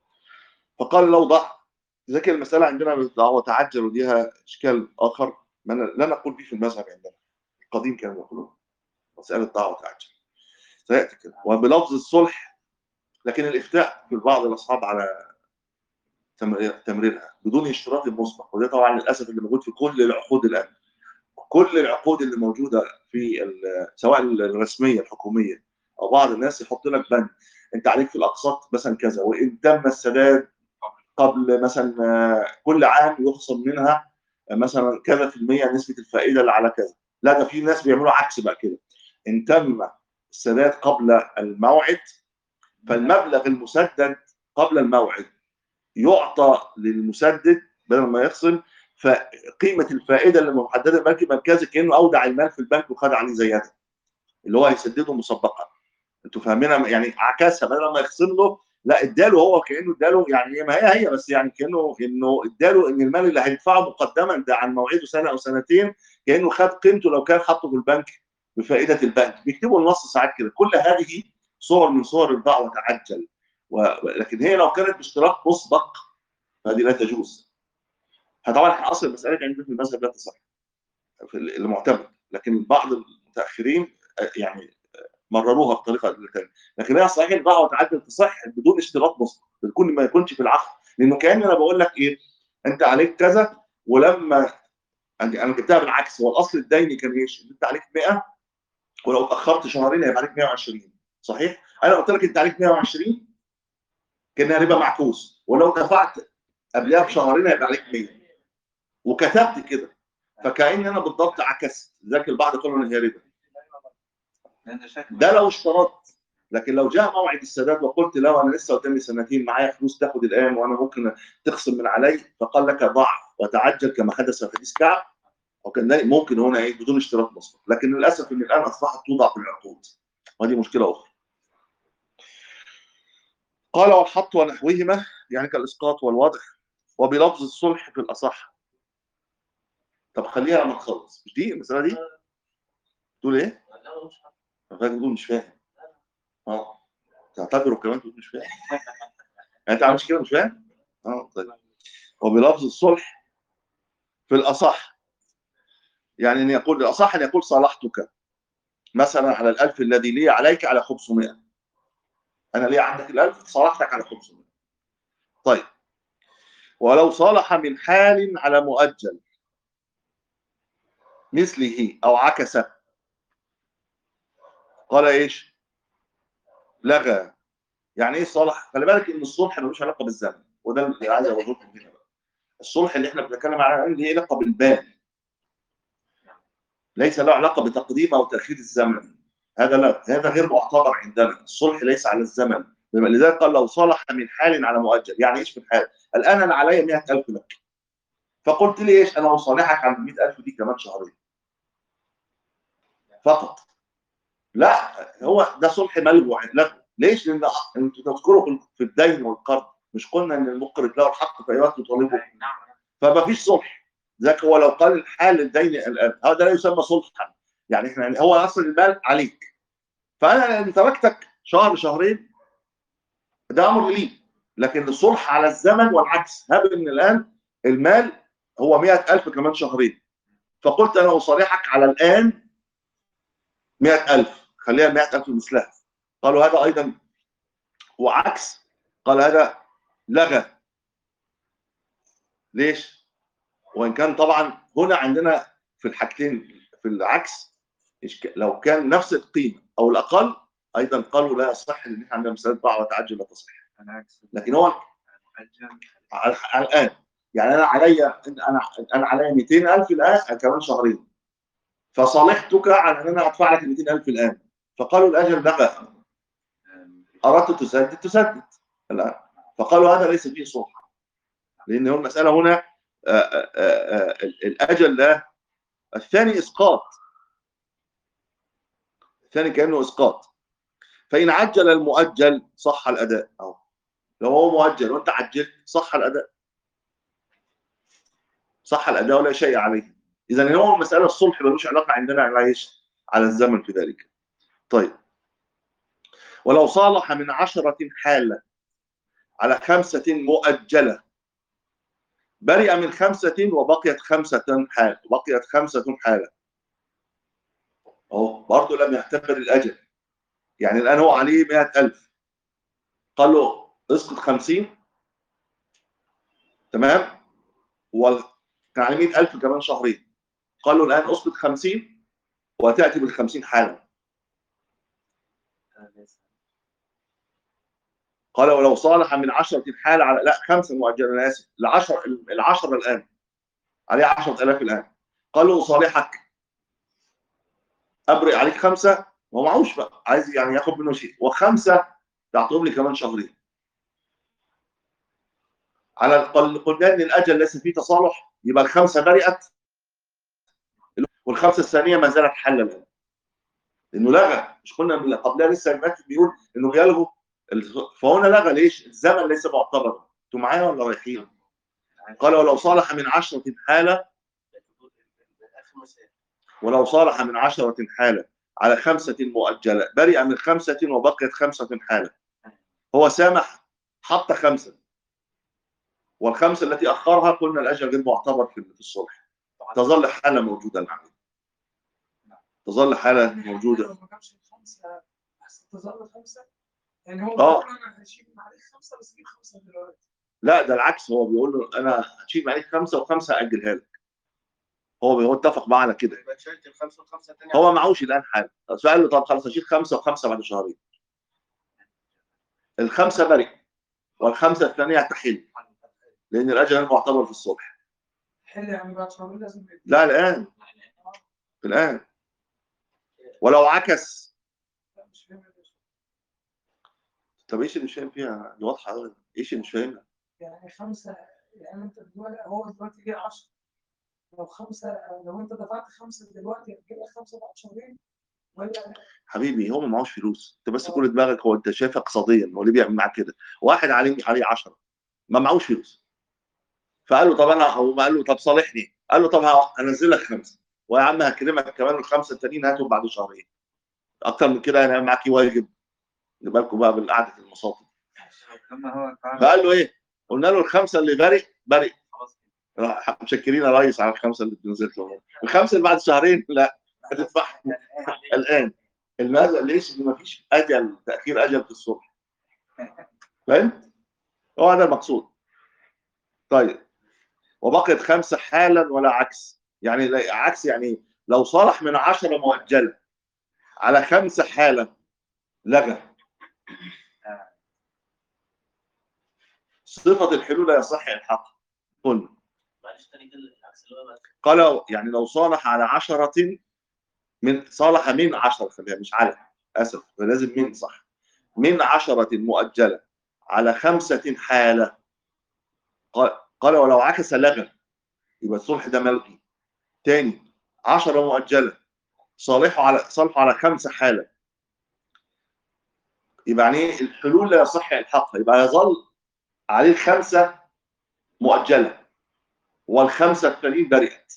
فقال لو ضع ذكر المسألة عندنا هو تعجل وليها إشكال آخر ما ن- لا نقول به في المذهب عندنا القديم كانوا يقولون مسألة ضع وتعجل سيأتي كده وبلفظ الصلح لكن الإفتاء في بعض الأصحاب على تمرير- تمريرها بدون اشتراط مسبق وده طبعا للأسف اللي موجود في كل العقود الآن كل العقود اللي موجودة في ال- سواء الرسمية الحكومية أو بعض الناس يحط لك بند أنت عليك في الأقساط مثلا كذا وإن تم السداد قبل مثلا آه، كل عام يخصم منها آه، مثلا كذا في المية نسبة الفائدة اللي على كذا لا ده في ناس بيعملوا عكس بقى كده إن تم السداد قبل الموعد فالمبلغ المسدد قبل الموعد يعطى للمسدد بدل ما يخصم فقيمة الفائدة اللي محددة البنك المركزي كأنه أودع المال في البنك وخد عليه زيادة اللي هو هيسدده مسبقا انتوا فاهمينها يعني عكسها بدل ما يخصم له لا اداله هو كانه اداله يعني ما هي هي بس يعني كانه انه اداله ان المال اللي هيدفعه مقدما ده عن موعده سنه او سنتين كانه خد قيمته لو كان حاطه في البنك بفائده البنك بيكتبوا النص ساعات كده كل هذه صور من صور الباع وتعجل ولكن هي لو كانت باشتراك مسبق فهذه لا تجوز فطبعا اصل المساله عندنا في المذهب لا تصح في المعتمد لكن بعض المتاخرين آه، يعني مرروها بطريقه ثانيه لكن هي صحيح الباع وتعدل تصح بدون اشتراط مسبق بيكون ما يكونش في العقد لانه كان انا بقول لك ايه انت عليك كذا ولما انا أنا جبتها بالعكس هو الاصل الديني كان ايش؟ انت عليك 100 ولو اتاخرت شهرين هيبقى عليك 120 صحيح؟ انا قلت لك انت عليك 120 كان هيبقى معكوس ولو دفعت قبلها بشهرين هيبقى عليك 100 وكتبت كده فكأن انا بالضبط عكست ذاك البعض قالوا ان هي ربا لان شكل ده لو اشترطت لكن لو جاء موعد السداد وقلت له انا لسه قدامي سنتين معايا فلوس تاخد الان وانا ممكن تخصم من علي فقال لك ضع وتعجل كما حدث في حديث كعب وكان ده ممكن هنا ايه بدون اشتراط مسبق لكن للاسف ان الان اصبحت توضع في العقود وهذه مشكله اخرى قال والحط ونحوهما يعني كالاسقاط والوضع وبلفظ الصلح في الاصح طب خليها لما تخلص مش دي المساله دي تقول ايه؟ فاكر تقول مش فاهم اه تعتبره كمان تقول مش فاهم يعني انت عامل كده مش فاهم؟ اه طيب وبلفظ الصلح في الاصح يعني ان يقول الاصح ان يقول صالحتك مثلا على الالف الذي لي عليك على 500 انا لي عندك الالف صالحتك على 500 طيب ولو صالح من حال على مؤجل مثله او عكسه قال ايش لغى يعني ايه صالح خلي بالك ان الصلح ملوش علاقه بالزمن وده اللي عايز اقوله لكم هنا بقى الصلح اللي احنا بنتكلم عنه الان ليه علاقه بالبال ليس له علاقه بتقديم او تاخير الزمن هذا لا هذا غير معتبر عندنا الصلح ليس على الزمن لذلك قال لو صلح من حال على مؤجل يعني ايش من حال الان انا علي 100000 لك فقلت لي ايش انا اصالحك على 100000 دي كمان شهرين فقط لا هو ده صلح ملغو له ليش؟ لان انتوا تذكروا في- في الدين والقرض مش قلنا ان المقرض له الحق في اي وقت يطالبه نعم فما فيش صلح ذاك هو لو قال الحال الدين الان هذا لا يسمى صلحا يعني احنا يعني هو اصل المال عليك فانا ان تركتك شهر شهرين ده امر لي لكن الصلح على الزمن والعكس هب ان الان المال هو 100000 كمان شهرين فقلت انا اصالحك على الان 100000 خليها 100000 مثلها قالوا هذا ايضا وعكس قال هذا لغى ليش؟ وان كان طبعا هنا عندنا في الحاجتين في العكس إشك- لو كان نفس القيمه او الاقل ايضا قالوا لا يصح لان احنا عندنا مساله باع وتعجل لا تصح العكس لكن هو مؤجل على على الان يعني انا عليا انا انا عليا 200000 الان كمان شهرين فصالحتك على ان انا ادفع لك 200000 الان فقالوا الاجل لغى اردت تسدد تسدد الان فقالوا هذا ليس فيه صلح لان هو المساله هنا آه، آه، آه، آه، الاجل ده الثاني اسقاط الثاني كانه اسقاط فان عجل المؤجل صح الاداء اهو لو هو مؤجل وانت عجلت صح الاداء صح الاداء ولا شيء عليه اذا هو المساله الصلح ملوش علاقه عندنا على ايش على الزمن في ذلك طيب ولو صالح من عشرة حالة على خمسة مؤجلة برئ من خمسة وبقيت خمسة حالة بقيت خمسة حالة أهو برضه لم يعتبر الأجل يعني الآن هو عليه مئة ألف قال له اسقط خمسين تمام وكان عليه مئة ألف كمان شهرين قال له الآن اسقط خمسين وتأتي بالخمسين حالة قال ولو صالح من عشرة حالة على لا خمسة مؤجلة أنا آسف العشر العشرة الآن عليه عشرة آلاف الآن قال له صالحك أبرئ عليك خمسة هو معهوش بقى عايز يعني ياخد منه شيء وخمسة تعطيهم لي كمان شهرين على القل قلنا ان الاجل ليس فيه تصالح يبقى الخمسه برئت والخمسه الثانيه ما زالت حلا الان لانه لغى مش قلنا من قبلها لسه المتن بيقول انه بيلغوا ال- فهنا لغى ليش؟ الزمن ليس معتبر انتوا معايا ولا رايحين؟ قال ولو صالح من عشرة حالة اخر مسائل ولو صالح من عشرة حالة على خمسة مؤجلة برئ من خمسة وبقيت خمسة حالة هو سامح حط خمسة والخمسة التي أخرها قلنا الأجل غير معتبر في في الصلح تظل حالة موجودة الآن تظل حالة موجودة لو ما جابش الخمسه بس تظل خمسه يعني هو آه. بيقول انا هشيل معلش خمسه بس جيب خمسه دلوقتي لا ده العكس هو بيقول له أنا هشيل عليك خمسة وخمسة أجلها لك هو هو اتفق معنا كده يبقى شلت الخمسه والخمسه الثانيه هو معهوش الآن حاجة فقال له طب خلاص هشيل خمسة وخمسة بعد شهرين الخمسة برئ والخمسة الثانية تحل لأن الأجل غير معتبر في الصلح حل يعني بعد شهرين لازم يدي. لا الآن الآن ولو عكس لا مش فاهم يا باشا. طب ايش اللي مش فاهم فيها؟ دي واضحة أوي ايش اللي مش فاهمها؟ يعني خمسه يعني انت دلوقتي هو دلوقتي جه 10 لو خمسه لو انت دفعت خمسه دلوقتي هتجيب لك خمسه بعد شهرين ولا حبيبي هو ما معهوش فلوس انت بس كل دماغك هو انت شايفها اقتصاديا هو ليه بيعمل معاك كده واحد عليه عليه 10 ما معهوش فلوس فقال له طب انا هو قال له طب صالحني قال له طب هنزل لك خمسه ويا عم هكرمك كمان الخمسه التانيين هاتهم بعد شهرين اكتر من كده انا معاكي واجب نبقى لكم بقى بالقعده المصاطب ثم هو قال فقال له ايه؟ قلنا له الخمسه اللي برئ برئ خلاص راح مشكرين يا ريس على الخمسه اللي نزلت لهم الخمسه اللي بعد شهرين لا هتدفع الان الماذا ليش ما فيش اجل تاخير اجل في الصبح فهمت هو هذا المقصود طيب وبقيت خمسه حالا ولا عكس يعني لا- عكس يعني لو صالح من عشرة مؤجله على خمسه حالا لغى صفه الحلول لا يصح الحق قلنا معلش تاني كده العكس اللي هو قال يعني لو صالح على عشرة من صالح من عشرة خليها مش على اسف لازم من صح من عشرة مؤجلة على خمسة حالة قال, قال ولو عكس لغى يبقى الصلح ده ملغي تاني عشرة مؤجلة صالحه على صالحه على خمسة حالة يبقى يعني ايه الحلول لا يصح الحقها يبقى يظل عليه الخمسة مؤجلة والخمسة التانيين برئت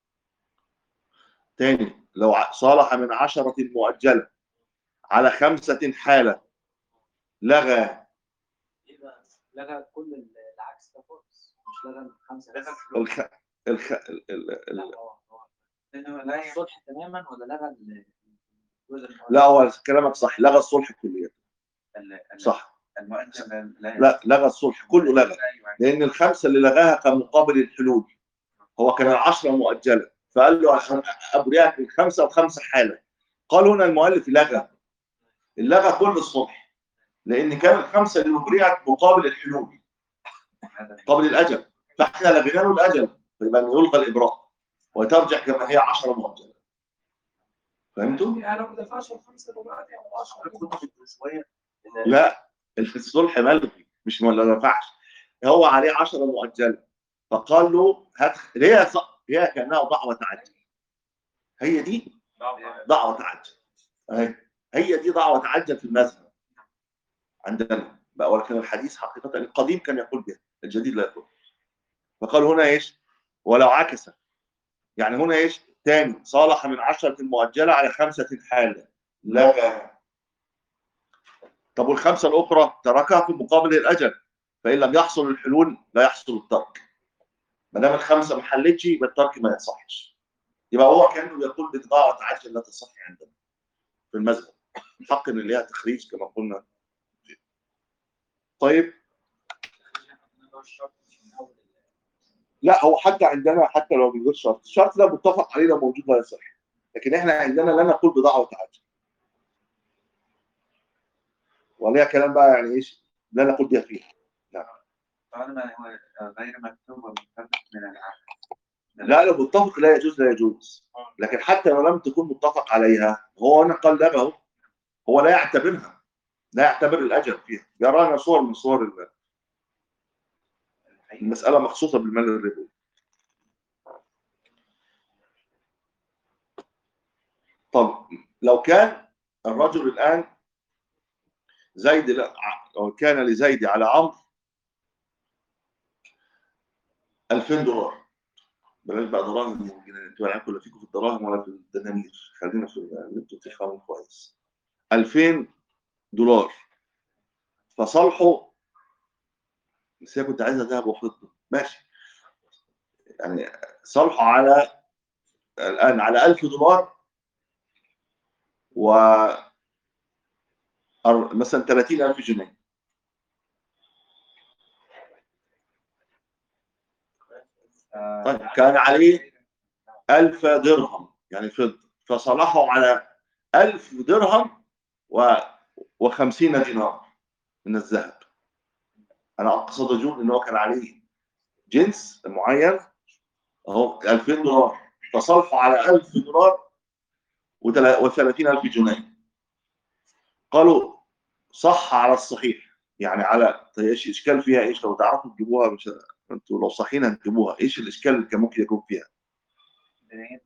تاني لو ع- صالح من عشرة مؤجلة على خمسة حالة لغى يبقى لغى كل العكس ده خالص مش لغى الخمسه بس الخ... الخ... ال... ال... لا ال... هو هو لأنه لا ي- الصلح تماما ولا لغى ال- جزء من- لا هو كلامك صح لغى الصلح كليا ال- ال- صح المؤجل لا لا لغى الصلح كله لغى أيوة. لان الخمسه اللي لغاها كان مقابل الحلول هو كان العشره مؤجله فقال له عشان ابرئك من خمسه وخمسه حاله قال هنا المؤلف لغى لغى كل الصلح لان كان الخمسه اللي ابرئت مقابل الحلول هذا قبل الاجل فاحنا لغينا له الاجل فيبقى يلغى الابراء وترجع كما هي 10 مؤجله فهمتوا؟ يعني انا ما بدفعش الخمسه دلوقتي او 10 كنت من شويه ان لا الصلح ملغي مش ما نفعش هو عليه 10 مؤجله فقال له هات هي ص- هي كانها دعوه تعجل هي دي دعوه تعجل أهي. هي دي دعوه تعجل في المذهب عندنا بقى ولكن الحديث حقيقه القديم كان يقول بها الجديد لا يقول فقال هنا ايش ولو عكس يعني هنا ايش تاني صالح من عشرة مؤجلة على خمسة حالة لا طب والخمسة الأخرى تركها في مقابل الأجل فإن لم يحصل الحلول لا يحصل الترك ما دام الخمسة ما حلتش يبقى الترك ما يصحش يبقى هو كأنه يقول بضاعة عجل لا تصح عندنا في المذهب حق ان ليها تخريج كما قلنا طيب لا هو حتى عندنا حتى لو من غير شرط الشرط ده متفق عليه لو موجود لا يصح لكن احنا عندنا لا نقول بضاعة عجل وليها كلام بقى يعني ايش لا نقول بها فيها طالما هو غير مكتوب ومنفك من العقل لا لو متفق لا يجوز لا يجوز لكن حتى لو لم تكن متفق عليها هو هنا قال لغه هو لا يعتبرها لا يعتبر الاجل فيها يرانا صور من صور ال- المساله مخصوصه بالمال الربوي طب لو كان الرجل الان زيد لا- لو كان لزيد على عمرو 2000 دولار بلاش بقى دراهم وجنيه انتوا العيال كلها فيكم في الدراهم ولا في الدنانير خلينا في اللي انتوا بتفهموا كويس 2000 دولار فصالحه بس هي كنت عايزها ذهب وفضه ماشي يعني صالحه على الان على 1000 دولار و أر- مثلا 30000 جنيه آه، طيب كان عليه 1000 درهم يعني فضه فصالحه على 1000 درهم و و50 دينار من الذهب انا اقصد اجول ان هو كان عليه جنس معين اهو 2000 دولار فصالحه على 1000 دولار و30000 جنيه قالوا صح على الصحيح يعني على طيب ايش اشكال فيها ايش لو تعرفوا تجيبوها مش انتوا لو صحيين هتجيبوها ايش الاشكال اللي كان ممكن يكون فيها بداية-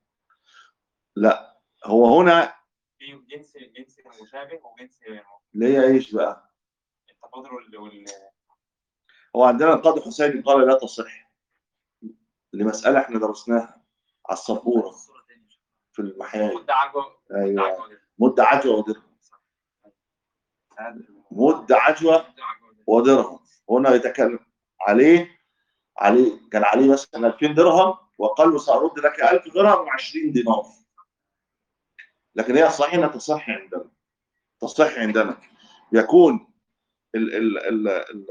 هو هنا في جنس جنس مشابه وجنس اللي هي ايش بقى التفاضل وال- وال هو عندنا القاضي حسين قال لا تصح لمسألة احنا درسناها على السبورة في المحايا مدة عجوة مدة ايوه عجوة مدة عجوة ودرهم هذا مدة عجوة مدة عجوة ودرهم هنا يتكلم عليه عليه كان عليه مثلا 2000 درهم وقال له سأرد لك 1000 درهم و20 دينار لكن هي صحيح انها تصح عندنا تصح عندنا يكون ال ال ال ال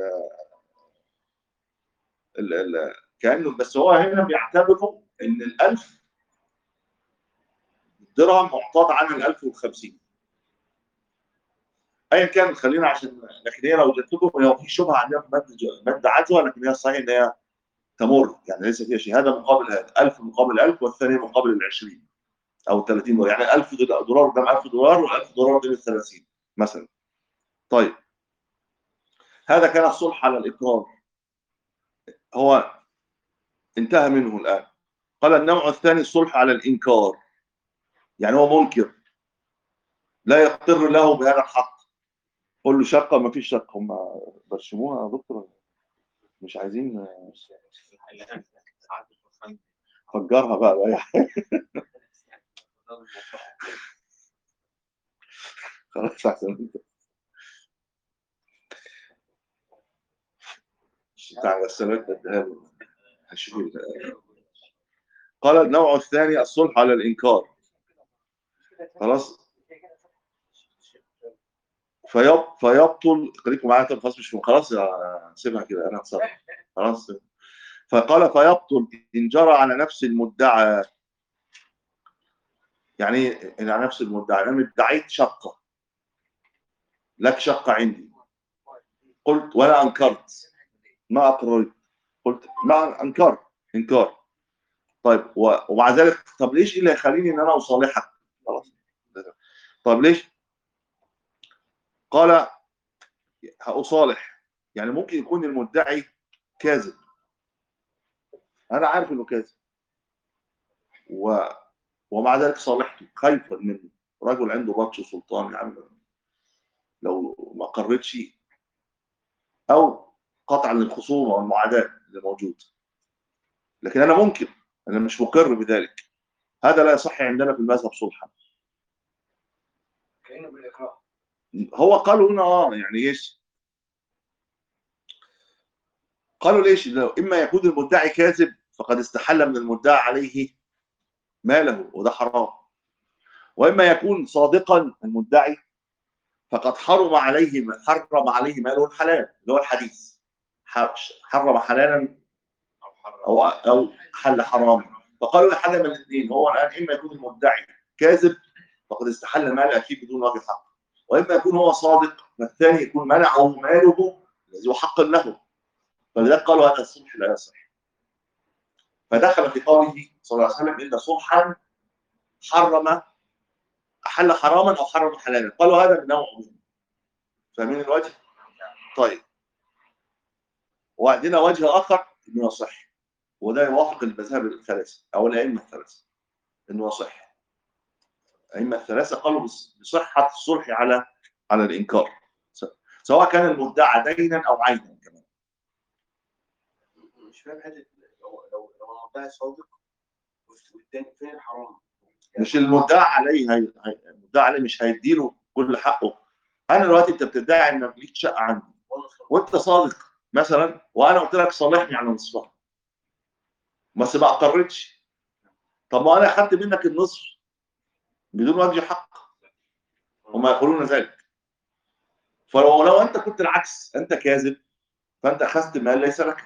ال ال كانه بس هو هنا بيعتبروا ان الألف درهم معتاد عن الألف والخمسين ايا كان خلينا عشان لكن هي لو جت لكم هي في شبهه عندنا في ماده ماده عجوه لكن هي صحيح ان هي تمر يعني ليس فيها شيء هذا مقابل هذا 1000 مقابل 1000 والثاني مقابل ال 20 او 30 دولار يعني 1000 دولار قدام 1000 دولار و1000 دولار قدام 30 مثلا طيب هذا كان الصلح على الاقرار هو انتهى منه الان قال النوع الثاني الصلح على الانكار يعني هو منكر لا يقر له بهذا الحق قل له شقه ما فيش شقه هم برشموها يا دكتور مش عايزين ساعات الفرسان فجرها بقى بأي حاجة خلاص احسن انت بتاع الغسالات بديها له هشوف ال- قال النوع الثاني الصلح على الانكار خلاص فيب خليكم خليكم معايا طب خلاص مش خلاص يا- سيبها كده انا هتصرف خلاص فقال فيبطل ان جرى على نفس المدعى يعني ايه إن على نفس المدعى انا ادعيت شقه لك شقه عندي قلت ولا انكرت ما اقررت قلت ما انكرت انكار طيب و- ومع ذلك طب ليش اللي يخليني ان انا اصالحك خلاص طب ليش قال هأصالح يعني ممكن يكون المدعي كاذب انا عارف انه كاذب و... ومع ذلك صالحته خايفا منه رجل عنده بطش سلطان يعني لو ما قررتش او قطعا للخصومه والمعاداه اللي موجود لكن انا ممكن انا مش مقر بذلك هذا لا يصح عندنا في المذهب صلحا كانه بالاكراه هو قالوا هنا اه يعني ايش قالوا ليش لو اما يكون المدعي كاذب فقد استحل من المدعى عليه ماله وده حرام واما يكون صادقا المدعي فقد حرم عليه حرم عليه ماله الحلال اللي هو الحديث ح- حرم حلالا او حرام او او حل حرام فقالوا حل من الاثنين هو الان اما يكون المدعي كاذب فقد استحل مال اخيه بدون وجه حق واما يكون هو صادق فالثاني يكون منعه ماله الذي هو حق له فلذلك قالوا هذا الصلح لا يصح فدخل في قوله صلى الله عليه وسلم ان صلحا حرم احل حراما او حرم حلالا قالوا هذا من نوع عموم فاهمين الوجه؟ طيب وعندنا وجه اخر انه يصح وده يوافق المذاهب الثلاثه او الائمه الثلاثه انه يصح الائمه الثلاثه قالوا بص- بصحه الصلح على على الانكار س- سواء كان المدعى دينا او عينا كمان مش فاهم حته لو لو لو المدعي صادق والتاني فين الحرام؟ مش المدعى عليه هي... هي... المدعى عليه مش هيديله كل حقه انا دلوقتي انت بتدعي انك ليك شقه عندي ولا صادق. وانت صادق مثلا وانا قلت لك صالحني على نصفها بس ما اقرتش طب ما انا اخدت منك النصف بدون وجه حق هم يقولون ذلك فلو لو انت كنت العكس انت كاذب فانت اخذت مال ليس لك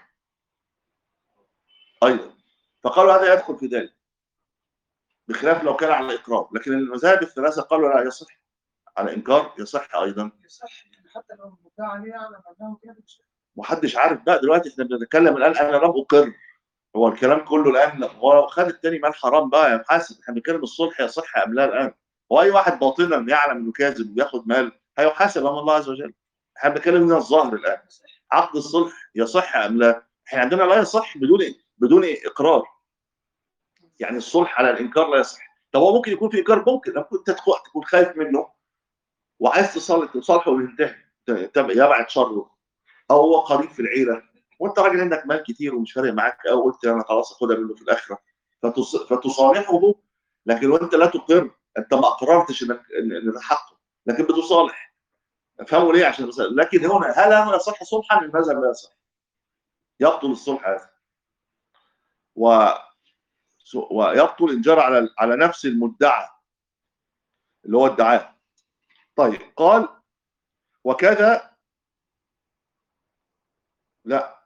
ايضا فقالوا هذا يدخل في ذلك بخلاف لو كان على اقرار لكن المذاهب الثلاثه قالوا لا يصح على انكار يصح ايضا يصح يعني حتى لو المدعي عليه يعلم انه كده مش محدش عارف بقى دلوقتي احنا بنتكلم الان انا لم اقر هو الكلام كله الان هو لو خد التاني مال حرام بقى يا محاسب احنا بنتكلم الصلح يصح ام لا الان هو اي واحد باطنا يعلم انه كاذب وياخد مال هيحاسب امام الله عز وجل احنا بنتكلم من الظاهر الان عقد الصلح يصح ام لا احنا عندنا لا يصح بدون بدون اقرار يعني الصلح على الانكار لا يصح طب هو ممكن يكون في انكار ممكن لو كنت تدخل تكون خايف منه وعايز تصالح تصالحه وينتهي تب- يبعد شره او هو قريب في العيله وانت راجل عندك مال كتير ومش فارق معاك او قلت انا خلاص اخدها منه في الاخره فتص... فتصالحه لكن وانت لا تقر انت ما اقررتش انك ان إن ده حقه لكن بتصالح افهموا ليه عشان بس... لكن هنا هل هذا يصح صلحا المذهب لا يصح يبطل الصلح هذا و... ويبطل ان جرى على على نفس المدعى اللي هو ادعاه طيب قال وكذا لا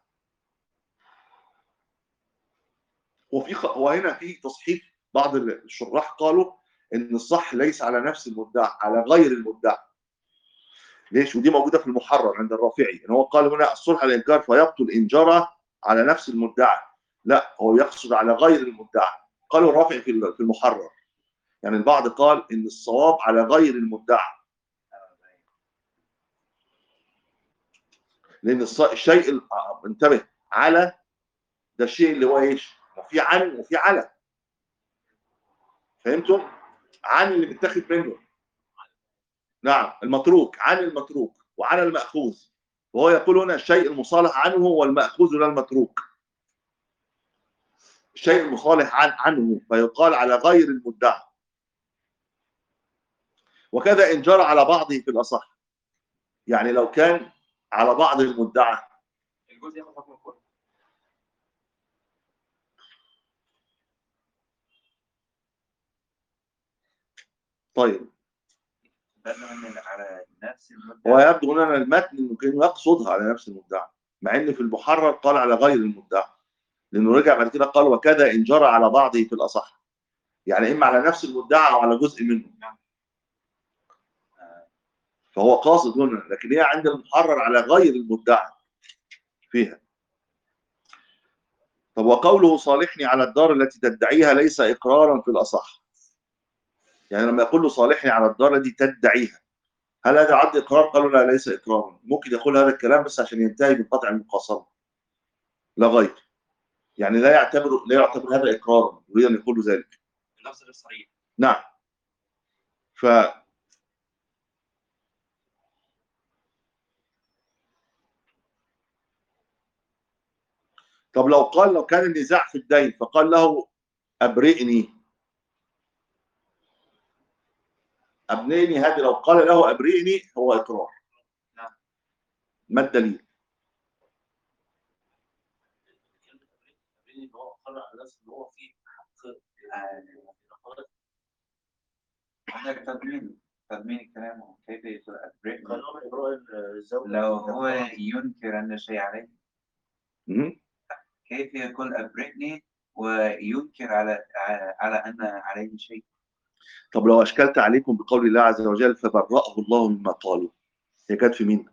وفي خ... وهنا في تصحيح بعض الشراح قالوا ان الصح ليس على نفس المدعى على غير المدعى ليش ودي موجوده في المحرر عند الرافعي ان هو قال هنا الصلح على الانكار فيبطل ان جرى على نفس المدعى لا هو يقصد على غير المدعى قالوا الرافعي في ال- في المحرر يعني البعض قال ان الصواب على غير المدعى لان الص- الشيء ال- آه، انتبه على ده الشيء اللي هو ايش؟ وفي عن وفي على فهمتم؟ عن اللي متاخد منه نعم المتروك عن المتروك وعن المأخوذ وهو يقول هنا الشيء المصالح عنه والمأخوذ لا المتروك الشيء المصالح عن عنه فيقال على غير المدعى وكذا إن جرى على بعضه في الأصح يعني لو كان على بعض المدعى الجزء ياخد حكم الكل طيب بدلا على نفس المدة ويبدو هنا المتن انه كان يقصدها على نفس المدعي مع ان في المحرر قال على غير المدعي لانه رجع بعد كده قال وكذا ان جرى على بعضه في الاصح يعني اما على نفس المدعي او على جزء منه فهو قاصد هنا لكن هي عند المحرر على غير المدعي فيها طب وقوله صالحني على الدار التي تدعيها ليس اقرارا في الاصح يعني لما يقول له صالحني على الدار التي تدعيها هل هذا عد اقرار قالوا لا ليس اقرارا ممكن يقول هذا الكلام بس عشان ينتهي من قطع المقاصره لا غير يعني لا يعتبر لا يعتبر هذا اقرارا يريد ان يقول له ذلك اللفظ غير صريح نعم ف طب لو قال لو كان النزاع في الدين فقال له ابرئني ابنيني هذه لو قال له ابرئني هو اقرار نعم. ما الدليل؟ ان هو قرر على نفسه ان هو فيه حق هذا تضمين تضمين كلامه كيف يقول أبرئني قانون ابراء الزوج لو هو ينكر أن شيء عليه مهم. كيف يقول أبرئني وينكر على على أن عليه شيء طب لو اشكلت عليكم بقول الله عز وجل فبرأه الله مما قالوا هي كانت في مين؟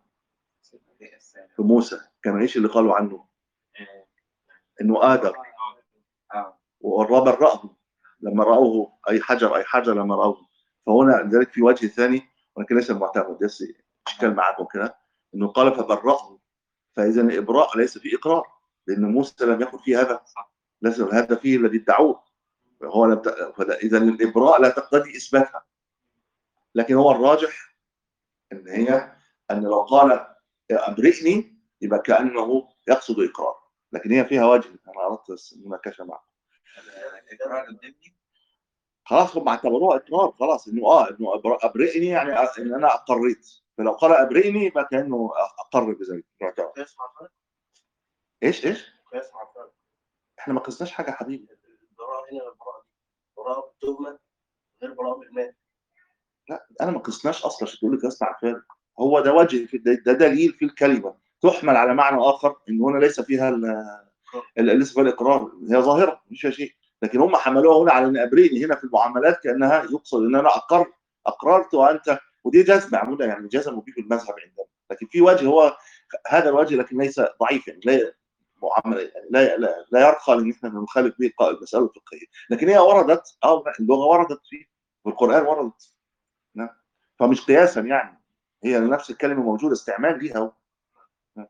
في موسى كان ايش اللي قالوا عنه؟ آه، انه ادم آه، آه. والرب برأه لما رأوه اي حجر اي حجر لما رأوه فهنا لذلك في وجه ثاني ولكن ليس المعتمد بس اشكال معاكم كده انه قال فبرأه فاذا الابراء ليس فيه اقرار لان موسى لم يكن فيه هذا ليس هذا فيه الذي ادعوه هو لم ت... اذا الابراء لا تقتضي اثباتها لكن هو الراجح ان هي ان لو قال ابرئني يبقى كانه يقصد اقرار لكن هي فيها وجه انا اردت بس المناقشه معكم إقرار الضمني خلاص هم اعتبروها اقرار خلاص انه اه انه أبر- ابرئني يعني ان انا اقريت فلو قال ابرئني يبقى كانه اقر بذلك يعتبر قياس مع الفرق ايش ايش؟ قياس مع الفرق احنا ما قصناش حاجه يا حبيبي البراءة هنا البراءة دي براءة بالتهمة غير براءة بالمال لا انا ما قصناش اصلا عشان تقول لك اسمع الفارق هو ده وجه في ده, ده دليل في الكلمه تحمل على معنى اخر ان هنا ليس فيها ال- ال- ليس فيها الاقرار هي ظاهره مش فيها شيء لكن هم حملوها هنا على ان ابرئني هنا في المعاملات كانها يقصد ان انا اقر اقررت وانت ودي جزم عموما يعني جزم به في المذهب عندنا لكن في وجه هو هذا الوجه لكن ليس ضعيف يعني لا معامله يعني لا لا, لا يرقى لان احنا نخالف به الق- المساله الفقهيه لكن هي وردت اه اللغه وردت فيه والقران وردت نعم فمش قياسا يعني هي نفس الكلمه موجوده استعمال ليها اهو. نعم.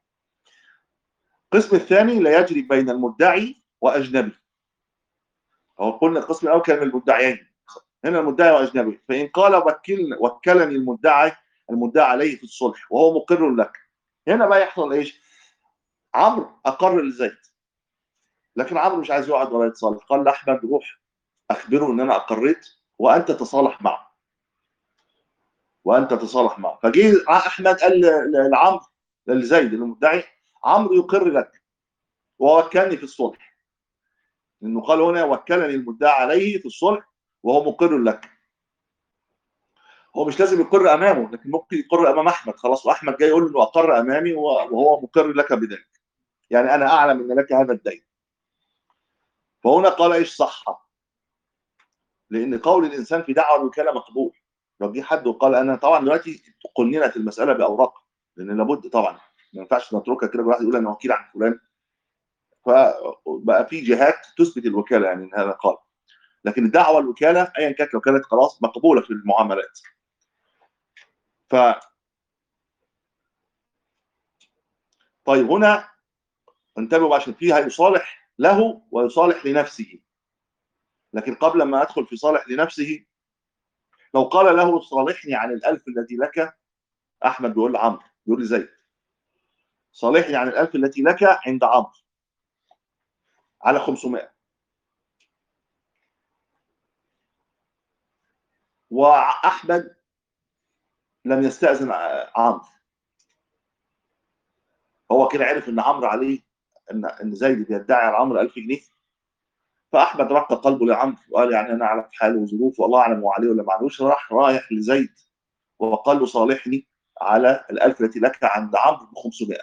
القسم الثاني لا يجري بين المدعي واجنبي هو قلنا القسم الاول كان من المدعيين هنا المدعي واجنبي فان قال وكل وكلني المدعي المدعى عليه في الصلح وهو مقر لك هنا بقى يحصل ايش؟ عمرو اقر لزيد لكن عمرو مش عايز يقعد ولا يتصالح قال لاحمد روح اخبره ان انا اقريت وانت تصالح معه وانت تصالح معه فجه احمد قال ل- ل- لعمرو لزيد المدعي عمرو يقر لك ووكلني في الصلح انه قال هنا وكلني المدعى عليه في الصلح وهو مقر لك هو مش لازم يقر امامه لكن ممكن يقر امام احمد خلاص واحمد جاي يقول له انه اقر امامي وهو مقر لك بذلك يعني انا اعلم ان لك هذا الدين فهنا قال ايش صح لان قول الانسان في دعوه الوكاله مقبول لو جه حد وقال انا طبعا دلوقتي قننت المساله باوراق لان لابد طبعا ما ينفعش نتركها كده الواحد يقول انا وكيل عن فلان فبقى في جهات تثبت الوكاله يعني ان هذا قال لكن الدعوه الوكاله ايا كانت لو كانت خلاص مقبوله في المعاملات ف طيب هنا انتبهوا بقى عشان فيها يصالح له ويصالح لنفسه لكن قبل ما ادخل في صالح لنفسه لو قال له صالحني عن الألف التي لك أحمد بيقول لعمرو بيقول لزيد صالحني عن الألف التي لك عند عمرو على 500 وأحمد لم يستأذن عمرو هو كده عرف ان عمرو عليه ان ان زيد بيدعي على عمرو 1000 جنيه فاحمد رق قلبه لعمرو وقال يعني انا اعرف حاله وظروفه والله اعلم هو عليه ولا ما عليهوش راح رايح لزيد وقال له صالحني على الألف التي لك عند عمرو ب 500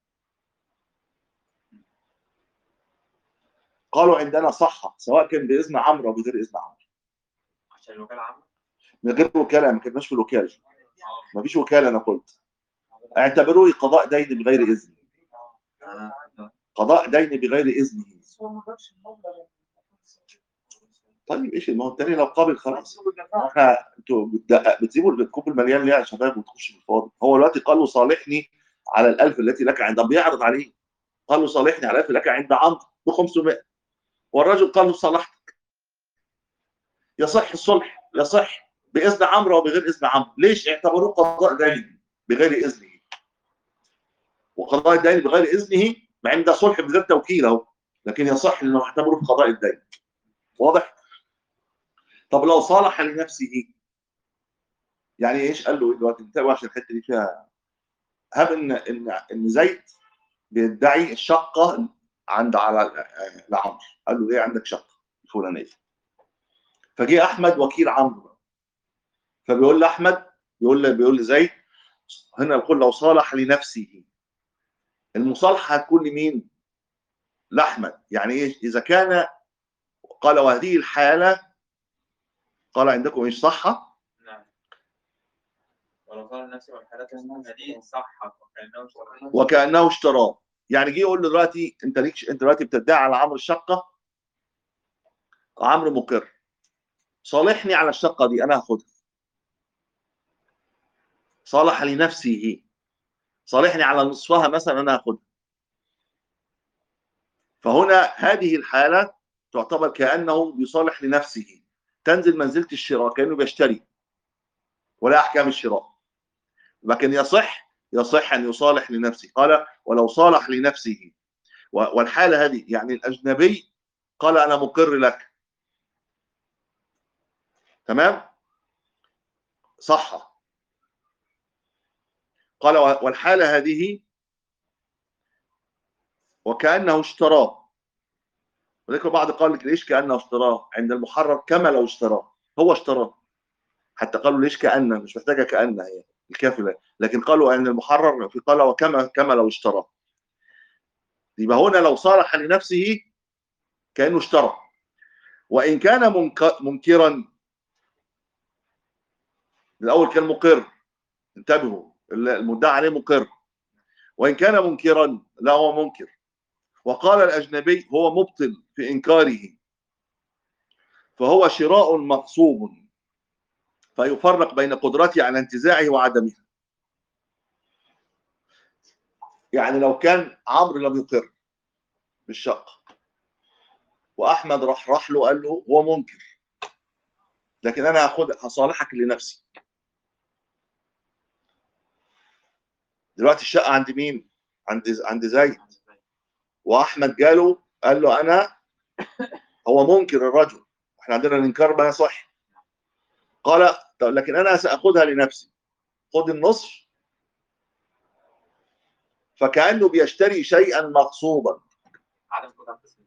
قالوا عندنا صحة سواء كان بإذن عمرو أو بغير إذن عمرو عشان الوكاله عامه من غير وكالة ما كناش في الوكالة ما فيش وكالة أنا قلت اعتبروه قضاء دين بغير إذن آه. قضاء دين بغير إذنه بس هو ما جابش المبلغ طيب ايش ما هو التاني لو قابل خلاص احنا انتوا بتدقق بتسيبوا الكوب المليان ليه يا شباب وتخش في الفاضي هو دلوقتي قال له صالحني على الألف التي لك عند بيعرض عليه قال له صالحني على الألف لك عند عمرو ب 500 والرجل قال له صالحتك يصح الصلح يصح بإذن عمرو وبغير إذن عمرو ليش اعتبروه قضاء دين بغير إذنه وقضاء الدين بغير إذنه مع ان ده صلح بغير توكيل اهو لكن يصح انه اعتبره في قضاء الدين واضح طب لو صالح لنفسه يعني ايش قال له إيه دلوقتي انتبهوا عشان الحته دي فيها هب ان ان ان زيد بيدعي الشقه عند على لعمرو قال له ايه عندك شقه الفلانيه فجه احمد وكيل عمرو فبيقول لاحمد بيقول له بيقول لزيد هنا يقول لو صالح لنفسه المصالحه هتكون لمين؟ لاحمد يعني ايه اذا كان قال وهذه الحاله قال عندكم ايش صحه نعم ولو صار نفسي والحالات هذه صح وكانه اشترى وكانه اشتراه يعني جه يقول له دلوقتي انت ليك انت دلوقتي بتدعي على عمرو الشقه عمرو مقر صالحني على الشقه دي انا هاخدها صالح لنفسه صالحني على نصفها مثلا انا هاخدها فهنا هذه الحاله تعتبر كانه بيصالح لنفسه تنزل منزله الشراء كانه بيشتري ولا احكام الشراء لكن يصح يصح ان يصالح لنفسه قال ولو صالح لنفسه و- والحاله هذه يعني الاجنبي قال انا مقر لك تمام صح قال و- والحاله هذه وكانه اشتراه ولكن بعض قال لك ليش كانه اشتراه عند المحرر كما لو اشتراه هو اشتراه حتى قالوا ليش كأن مش محتاجه كأن هي الكافله لكن قالوا ان المحرر في قال وكما كما لو اشتراه يبقى هنا لو صالح لنفسه كانه اشترى وان كان منك- منكرا الاول كان مقر انتبهوا المدعى عليه مقر وان كان منكرا لا هو منكر وقال الاجنبي هو مبطل في انكاره فهو شراء مغصوب فيفرق بين قدرته على انتزاعه وعدمه يعني لو كان عمرو لم يقر بالشقه واحمد راح راح له قال له هو منكر لكن انا هاخد هصالحك لنفسي دلوقتي الشقه عند مين عند عند زيد واحمد جاله قال له انا هو منكر الرجل احنا عندنا الانكار ما يصح قال طب لكن انا ساخذها لنفسي خد النصف فكانه بيشتري شيئا مغصوبا عدم قدرة التسليم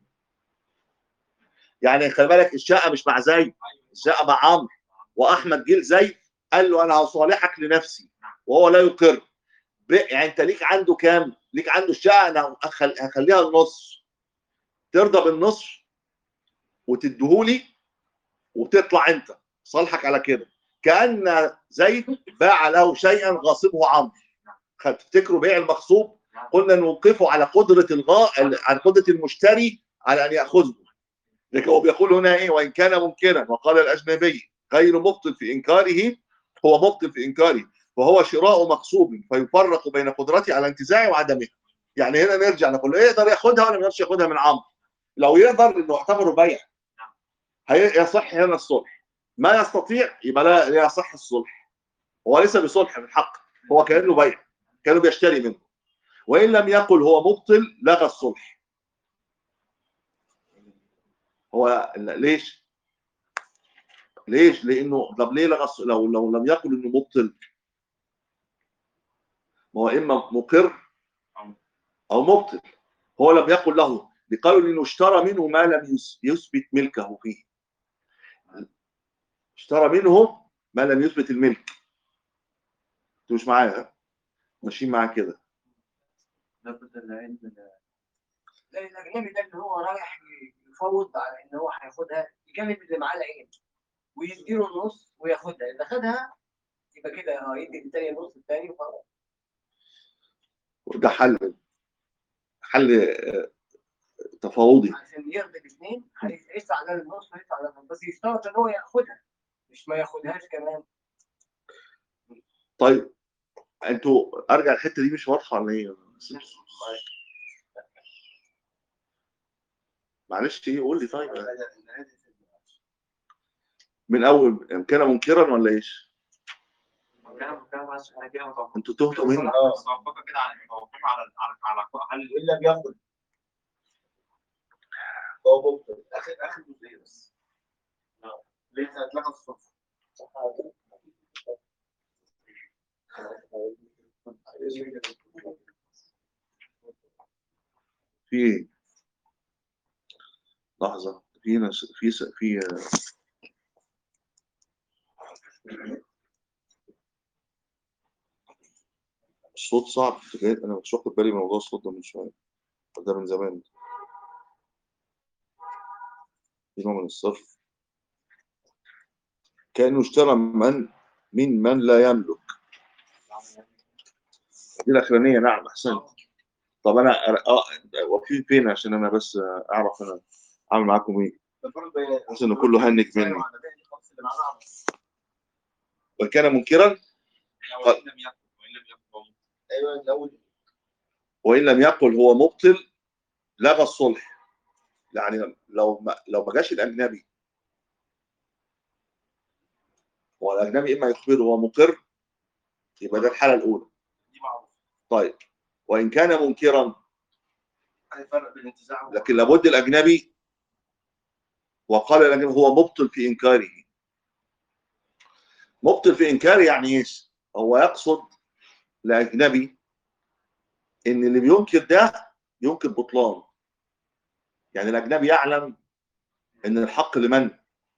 يعني خلي بالك الشقه مش مع زيد الشقه مع عمرو واحمد جه لزيد قال له انا هصالحك لنفسي وهو لا يقر ب- يعني انت ليك عنده كام؟ ليك عنده الشقه انا هخل- هخليها النص ترضى بالنصف وتديهولي وتطلع انت صالحك على كده كان زيد باع له شيئا غاصبه عمرو خد- تفتكروا بيع المغصوب قلنا نوقفه على قدره الغاء على قدره المشتري على ان ياخذه لكن هو بيقول هنا ايه وان كان منكرا وقال الاجنبي غير مبطل في انكاره هو مبطل في انكاره وهو شراء مغصوب فيفرق بين قدرته على انتزاعه وعدمه يعني هنا نرجع نقول له يقدر ياخدها ولا ما يقدرش ياخدها من عمرو لو يقدر انه يعتبره بيع هي- يصح هنا الصلح ما يستطيع يبقى لا لا يصح الصلح هو ليس بصلح في الحق هو كانه بيع كانه بيشتري منه وان لم يقل هو مبطل لغى الصلح هو ليش ليش لانه طب ليه لغى الص- لو لو لم يقل انه مبطل ما هو اما مقر او مبطل هو لم يقل له قالوا انه اشترى منه ما لم يس- يثبت ملكه فيه اشترى منه ما لم يثبت الملك انتوا مش معايا ها؟ ماشيين معايا كده لابد العلم لا- لا الاجنبي ده اللي هو رايح يفوض على ان هو هياخدها يكلم اللي معاه العين ويديله النص وياخدها اذا خدها يبقى كده اه يدي التاني النص التاني وخلاص وده حل حل آه، تفاوضي عشان يرضي الاثنين هيدفع ده النص ويدفع ده النص بس يشترط ان هو ياخدها مش ما ياخدهاش كمان طيب انتوا ارجع الحته دي مش واضحه ولا ايه؟ معلش ايه قول لي طيب من اول إن كان منكرا ولا ايش؟ كلام كلام بس احنا كده متوقفين انتوا تهتوا مني متوقفة كده على متوقفين على على على هل الا بياخد هو ممكن اخر اخر جزئيه بس ليه هتلاقي الصف في ايه؟ لحظه في ناس في س- في الصوت صعب في الجهاز. انا مش واخد بالي من موضوع الصوت ده من شويه ده من زمان في نوع من الصرف كانه اشترى من من من لا يملك دي الاخرانيه نعم احسنت طب انا اه واقفين فين عشان انا بس اعرف انا اعمل معاكم ايه الفرق بين حاسس ان كله هنك مني أيوة، على باقي الخمس اللي معانا وان كان منكرا وإن لم يكن وإن لم يكن هو ايوه الاول وان لم يقل هو مبطل لغى الصلح يعني لو ما لو ما جاش الاجنبي هو الاجنبي اما يخبره هو مقر يبقى ده الحاله الاولى دي معروفه طيب وان كان منكرا هيفرق بين الانتزاع لكن لابد الاجنبي وقال الاجنبي هو مبطل في انكاره مبطل في انكاره يعني ايش؟ هو يقصد الاجنبي ان اللي بينكر ده ينكر بطلان يعني الاجنبي يعلم ان الحق لمن؟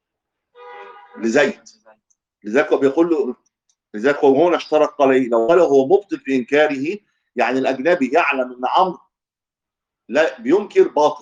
لزيد لذلك هو بيقول له لذلك هو هنا اشترط قال ايه؟ لو قال هو مبطل في انكاره يعني الاجنبي يعلم ان عمرو لا بينكر باطل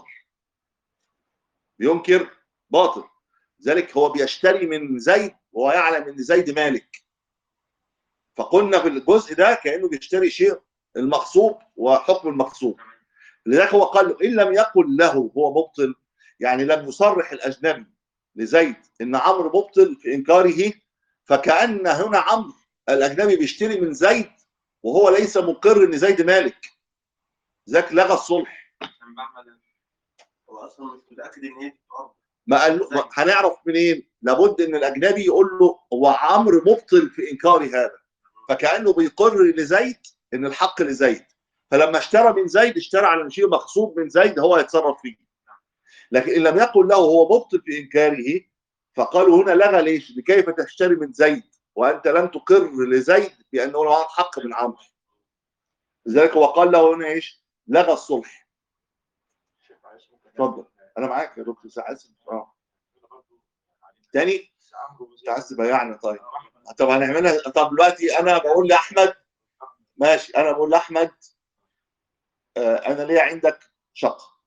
بينكر باطل لذلك هو بيشتري من زيد وهو يعلم ان زيد مالك فقلنا في الجزء ده كانه بيشتري شيء المغصوب وحكم المغصوب لذلك هو قال له ان لم يقل له هو مبطل يعني لم يصرح الاجنبي لزيد ان عمرو مبطل في انكاره فكان هنا عمرو الاجنبي بيشتري من زيد وهو ليس مقر ان زيد مالك ذاك لغى الصلح عشان بعمل هو اصلا مش متاكد ان هي بتتعرض ما قال له ما- هنعرف منين؟ لابد ان الاجنبي يقول له هو عمرو مبطل في انكار هذا فكانه بيقر لزيد ان الحق لزيد فلما اشترى من زيد اشترى على شيء مغصوب من زيد هو يتصرف فيه لكن ان لم يقل له هو مبطل في انكاره فقالوا هنا لغى ليش؟ كيف تشتري من زيد وانت لم تقر لزيد بانه له حق من عمرو لذلك هو قال له هنا ايش؟ لغى الصلح اتفضل انا معاك يا دكتور سعد اه تاني انت عايز تبيعني طيب طب هنعملها طب دلوقتي انا بقول لاحمد ماشي انا بقول لاحمد آه انا ليه عندك شقه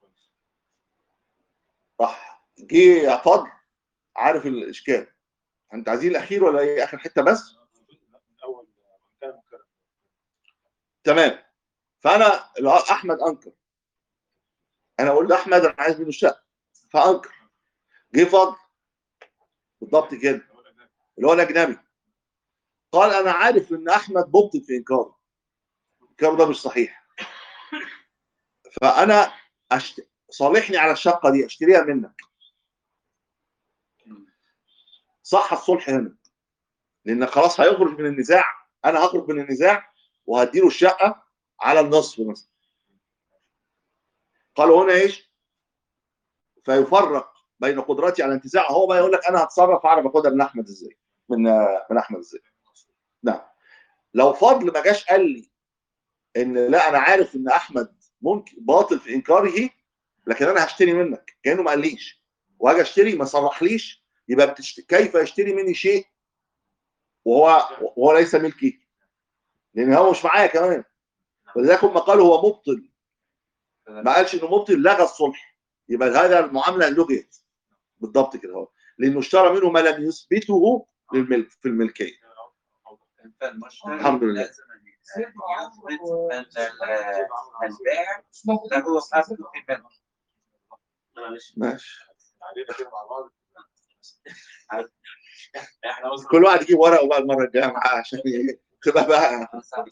راح جه يا فضل عارف الاشكال انت عايزين الاخير ولا ايه اخر حته بس الاول كان مكرم تمام فانا الع- احمد انكر انا اقول لاحمد انا عايز منه الشقه فانكر جه فضل بالضبط كده اللي هو الاجنبي قال انا عارف ان احمد مبطل في انكاره الانكار ده مش صحيح فانا أشت... صالحني على الشقه دي اشتريها منك صح الصلح هنا لان خلاص هيخرج من النزاع انا هخرج من النزاع وهديله الشقه على النصف مثلا قالوا هنا ايش فيفرق بين قدرتي على انتزاع هو بقى يقول لك انا هتصرف اعرف اخدها من احمد ازاي من من احمد ازاي نعم لو فضل ما جاش قال لي ان لا انا عارف ان احمد ممكن باطل في انكاره لكن انا هشتري منك كانه ما قاليش وهاجي اشتري ما صرحليش يبقى بتشت... كيف يشتري مني شيء وهو وهو ليس ملكي لان هو مش معايا كمان ولذلك هم قالوا هو مبطل ما قالش انه مبطل لغى الصلح يبقى هذا المعامله لغيت بالضبط كده هو لانه اشترى منه ما لم يثبته للملك في الملكيه فالمشتري الحمد لله. لازم أن يثبت أن ال- البائع له حق في الملك معلش ماشي علينا كده مع بعض احنا اصلا كل واحد يجيب ورقه بقى المره الجايه معاه عشان ي- تبقى بقى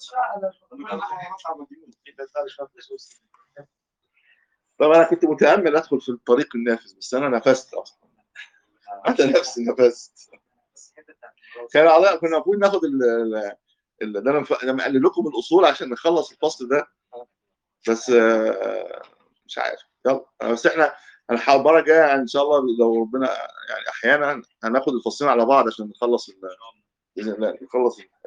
طب انا كنت متامل ادخل في الطريق النافذ بس انا نفست اصلا انا نفسي نفست كان على كنا المفروض ناخد ال ال- ال- ده انا مف- انا مقلل لكم الاصول عشان نخلص الفصل ده بس آه، مش عارف يلا بس احنا هنحاول المره الجايه يعني ان شاء الله لو ربنا يعني احيانا هناخد الفصلين على بعض عشان نخلص ال- باذن الله نخلص ال-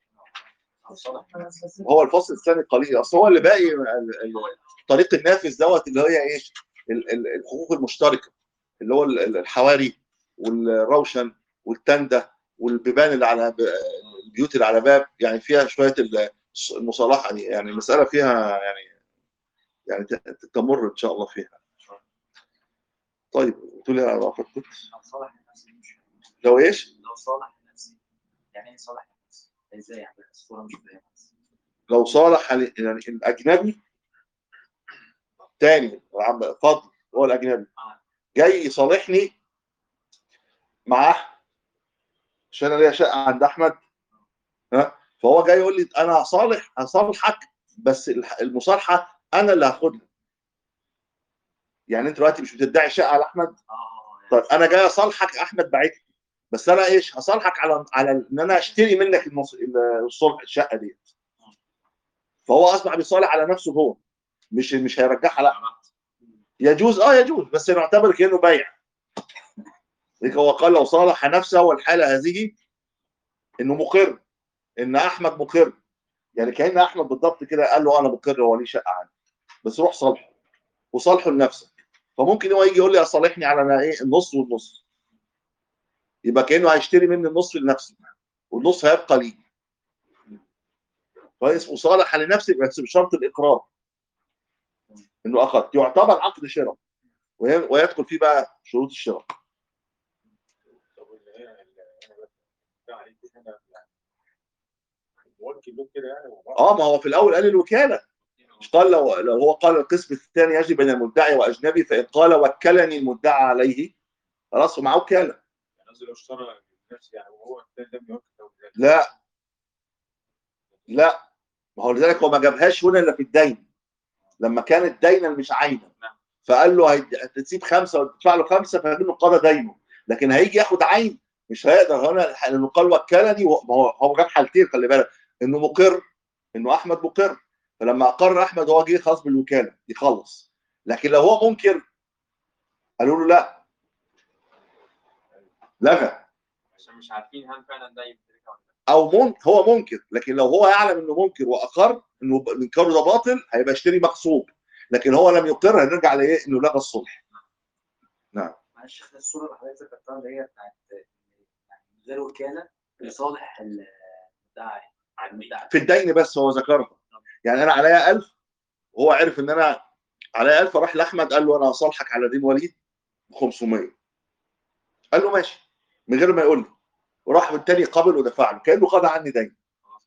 هو الفصل الثاني قليل اصل هو اللي باقي ال- ال- الطريق النافذ دوت اللي هي ايش ال- ال- الحقوق المشتركه اللي هو ال- ال- الحواري والروشن والتندة والبيبان اللي على ب- البيوت اللي على باب يعني فيها شويه ال- المصالحه دي يعني المساله فيها يعني يعني ت- تمر ان شاء الله فيها طيب تقول لي على كنت لو صالح لنفسي مش لو ايش لو صالح لنفسي يعني ايه صالح لنفسي؟ ازاي يعني الصورة مش فاهمة لو صالح علي- يعني الاجنبي تاني عم- فضل هو الاجنبي جاي يصالحني معاه عشان انا ليا شقه عند احمد ها فهو جاي يقول لي انا هصالح هصالحك بس الح- المصالحه انا اللي هاخدها يعني انت دلوقتي مش بتدعي شقه على احمد اه طيب انا جاي اصالحك احمد بعت لي بس انا ايش هصالحك على على ان انا اشتري منك المص... الصلح الشقه دي فهو اصبح بيصالح على نفسه هو مش مش هيرجعها لا يجوز اه يجوز بس نعتبر كانه بيع لذلك هو قال لو صالح نفسه والحاله هذه انه مقر ان احمد مقر يعني كان احمد بالضبط كده قال له انا مقر هو ليه شقه عندي بس روح صالحه وصالحه لنفسك فممكن هو يجي يقول لي اصالحني على انا ايه النص والنص يبقى كانه هيشتري مني النص لنفسه والنص هيبقى لي كويس وصالح لنفسي بس بشرط الاقرار انه اخذ يعتبر عقد شراء وي- ويدخل فيه بقى شروط الشراء طب اللي هي اللي انا بتاع عليك هنا يعني موكل له كده يعني وبعض. اه ما هو في الاول قال الوكاله مش قال لو لو هو قال القسم الثاني يجب بين المدعي واجنبي فان قال وكلني المدعى عليه خلاص ومعاه وكاله يعني قصدي لو اشترى نفسه يعني وهو الثاني لم يوكل له بذلك. لا لا ما هو لذلك هو ما جابهاش هنا الا في الدين لما كانت دينا مش عينا فقال له هيد- هتسيب خمسه وتدفع له خمسه فانه قضى دينه لكن هيجي ياخد عين مش هيقدر هنا لانه قال وكلني و- ما هو هو جاب حالتين خلي بالك انه مقر انه احمد مقر فلما اقر احمد هو جه خاص بالوكاله يخلص لكن لو هو منكر قالوا له لا لغى عشان مش عارفين هل فعلا ده يمتلكها ولا لا او من هو منكر لكن لو هو يعلم انه منكر واقر انه ب- انكاره ده باطل هيبقى يشتري مغصوب لكن هو لم يقر هنرجع لايه انه لغى الصلح معلش احنا الصورة اللي حضرتك ذكرتها اللي هي بتاعت يعني من غير وكالة لصالح المدعي على المدعي في الدين بس هو ذكرها يعني انا عليا 1000 وهو عرف ان انا عليا 1000 راح لاحمد قال له انا هصالحك على دين وليد ب 500 قال له ماشي من غير ما يقول لي وراح بالتاني قبل ودفع له كانه قضى عني دين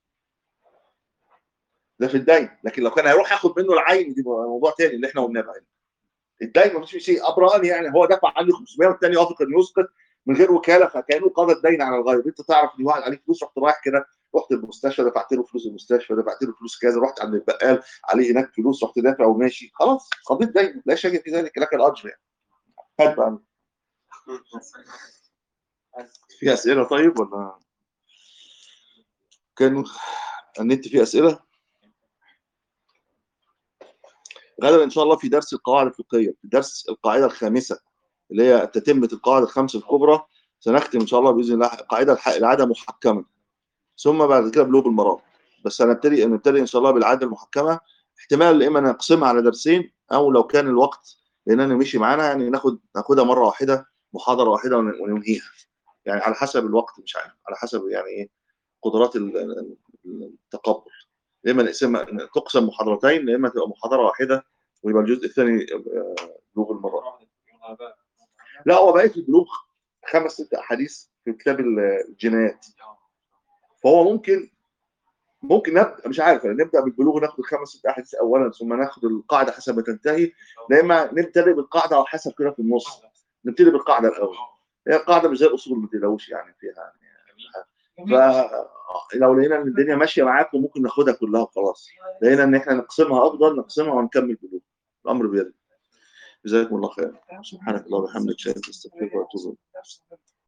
ده في الدين لكن لو كان هيروح ياخد منه العين دي موضوع تاني اللي احنا قلناه بقى الدين ما فيش شيء ابراني يعني هو دفع عني 500 والتاني وافق انه يسقط من غير وكاله فكانه قضى الدين على الغير انت تعرف ان واحد عليك فلوس رحت رايح كده رحت المستشفى دفعت له فلوس المستشفى دفعت له فلوس كذا رحت عند البقال عليه هناك فلوس رحت دافع وماشي خلاص قضيت دين لا شك في ذلك لك الاجر يعني هات بقى في اسئله طيب ولا كان النت فيه اسئله غدا ان شاء الله في درس القواعد الفقهيه في درس القاعده الخامسه اللي هي تتمه القواعد الخمسه الكبرى سنختم ان شاء الله باذن الله قاعده الح- العاده محكمه ثم بعد كده بلوغ المرام بس هنبتدي نبتدي ان شاء الله بالعاده المحكمه احتمال اما نقسمها على درسين او لو كان الوقت لاننا مشي معانا يعني ناخد ناخدها مره واحده محاضره واحده ون- وننهيها يعني على حسب الوقت مش عارف على حسب يعني ايه قدرات ال- ال- التقبل يا اما نقسمها تقسم محاضرتين يا اما تبقى محاضره واحده ويبقى الجزء الثاني آه، بلوغ المراه لا هو بقيت البلوغ خمس ست احاديث في كتاب الجنايات فهو ممكن ممكن نبدا مش عارف يعني نبدا بالبلوغ ناخد الخمس ست احاديث اولا ثم ناخد القاعده حسب ما تنتهي لا اما نبتدي بالقاعده على حسب كده في النص نبتدي بالقاعده الاول هي القاعده مش زي الاصول ما تقلقوش يعني فيها فلو لقينا ان الدنيا ماشيه معاكم ممكن ناخدها كلها وخلاص لقينا ان احنا نقسمها افضل نقسمها ونكمل بلوغ الامر بيد جزاكم الله خير سبحانك اللهم وبحمدك اشهد ان لا اله الا انت استغفرك واتوب اليك نفس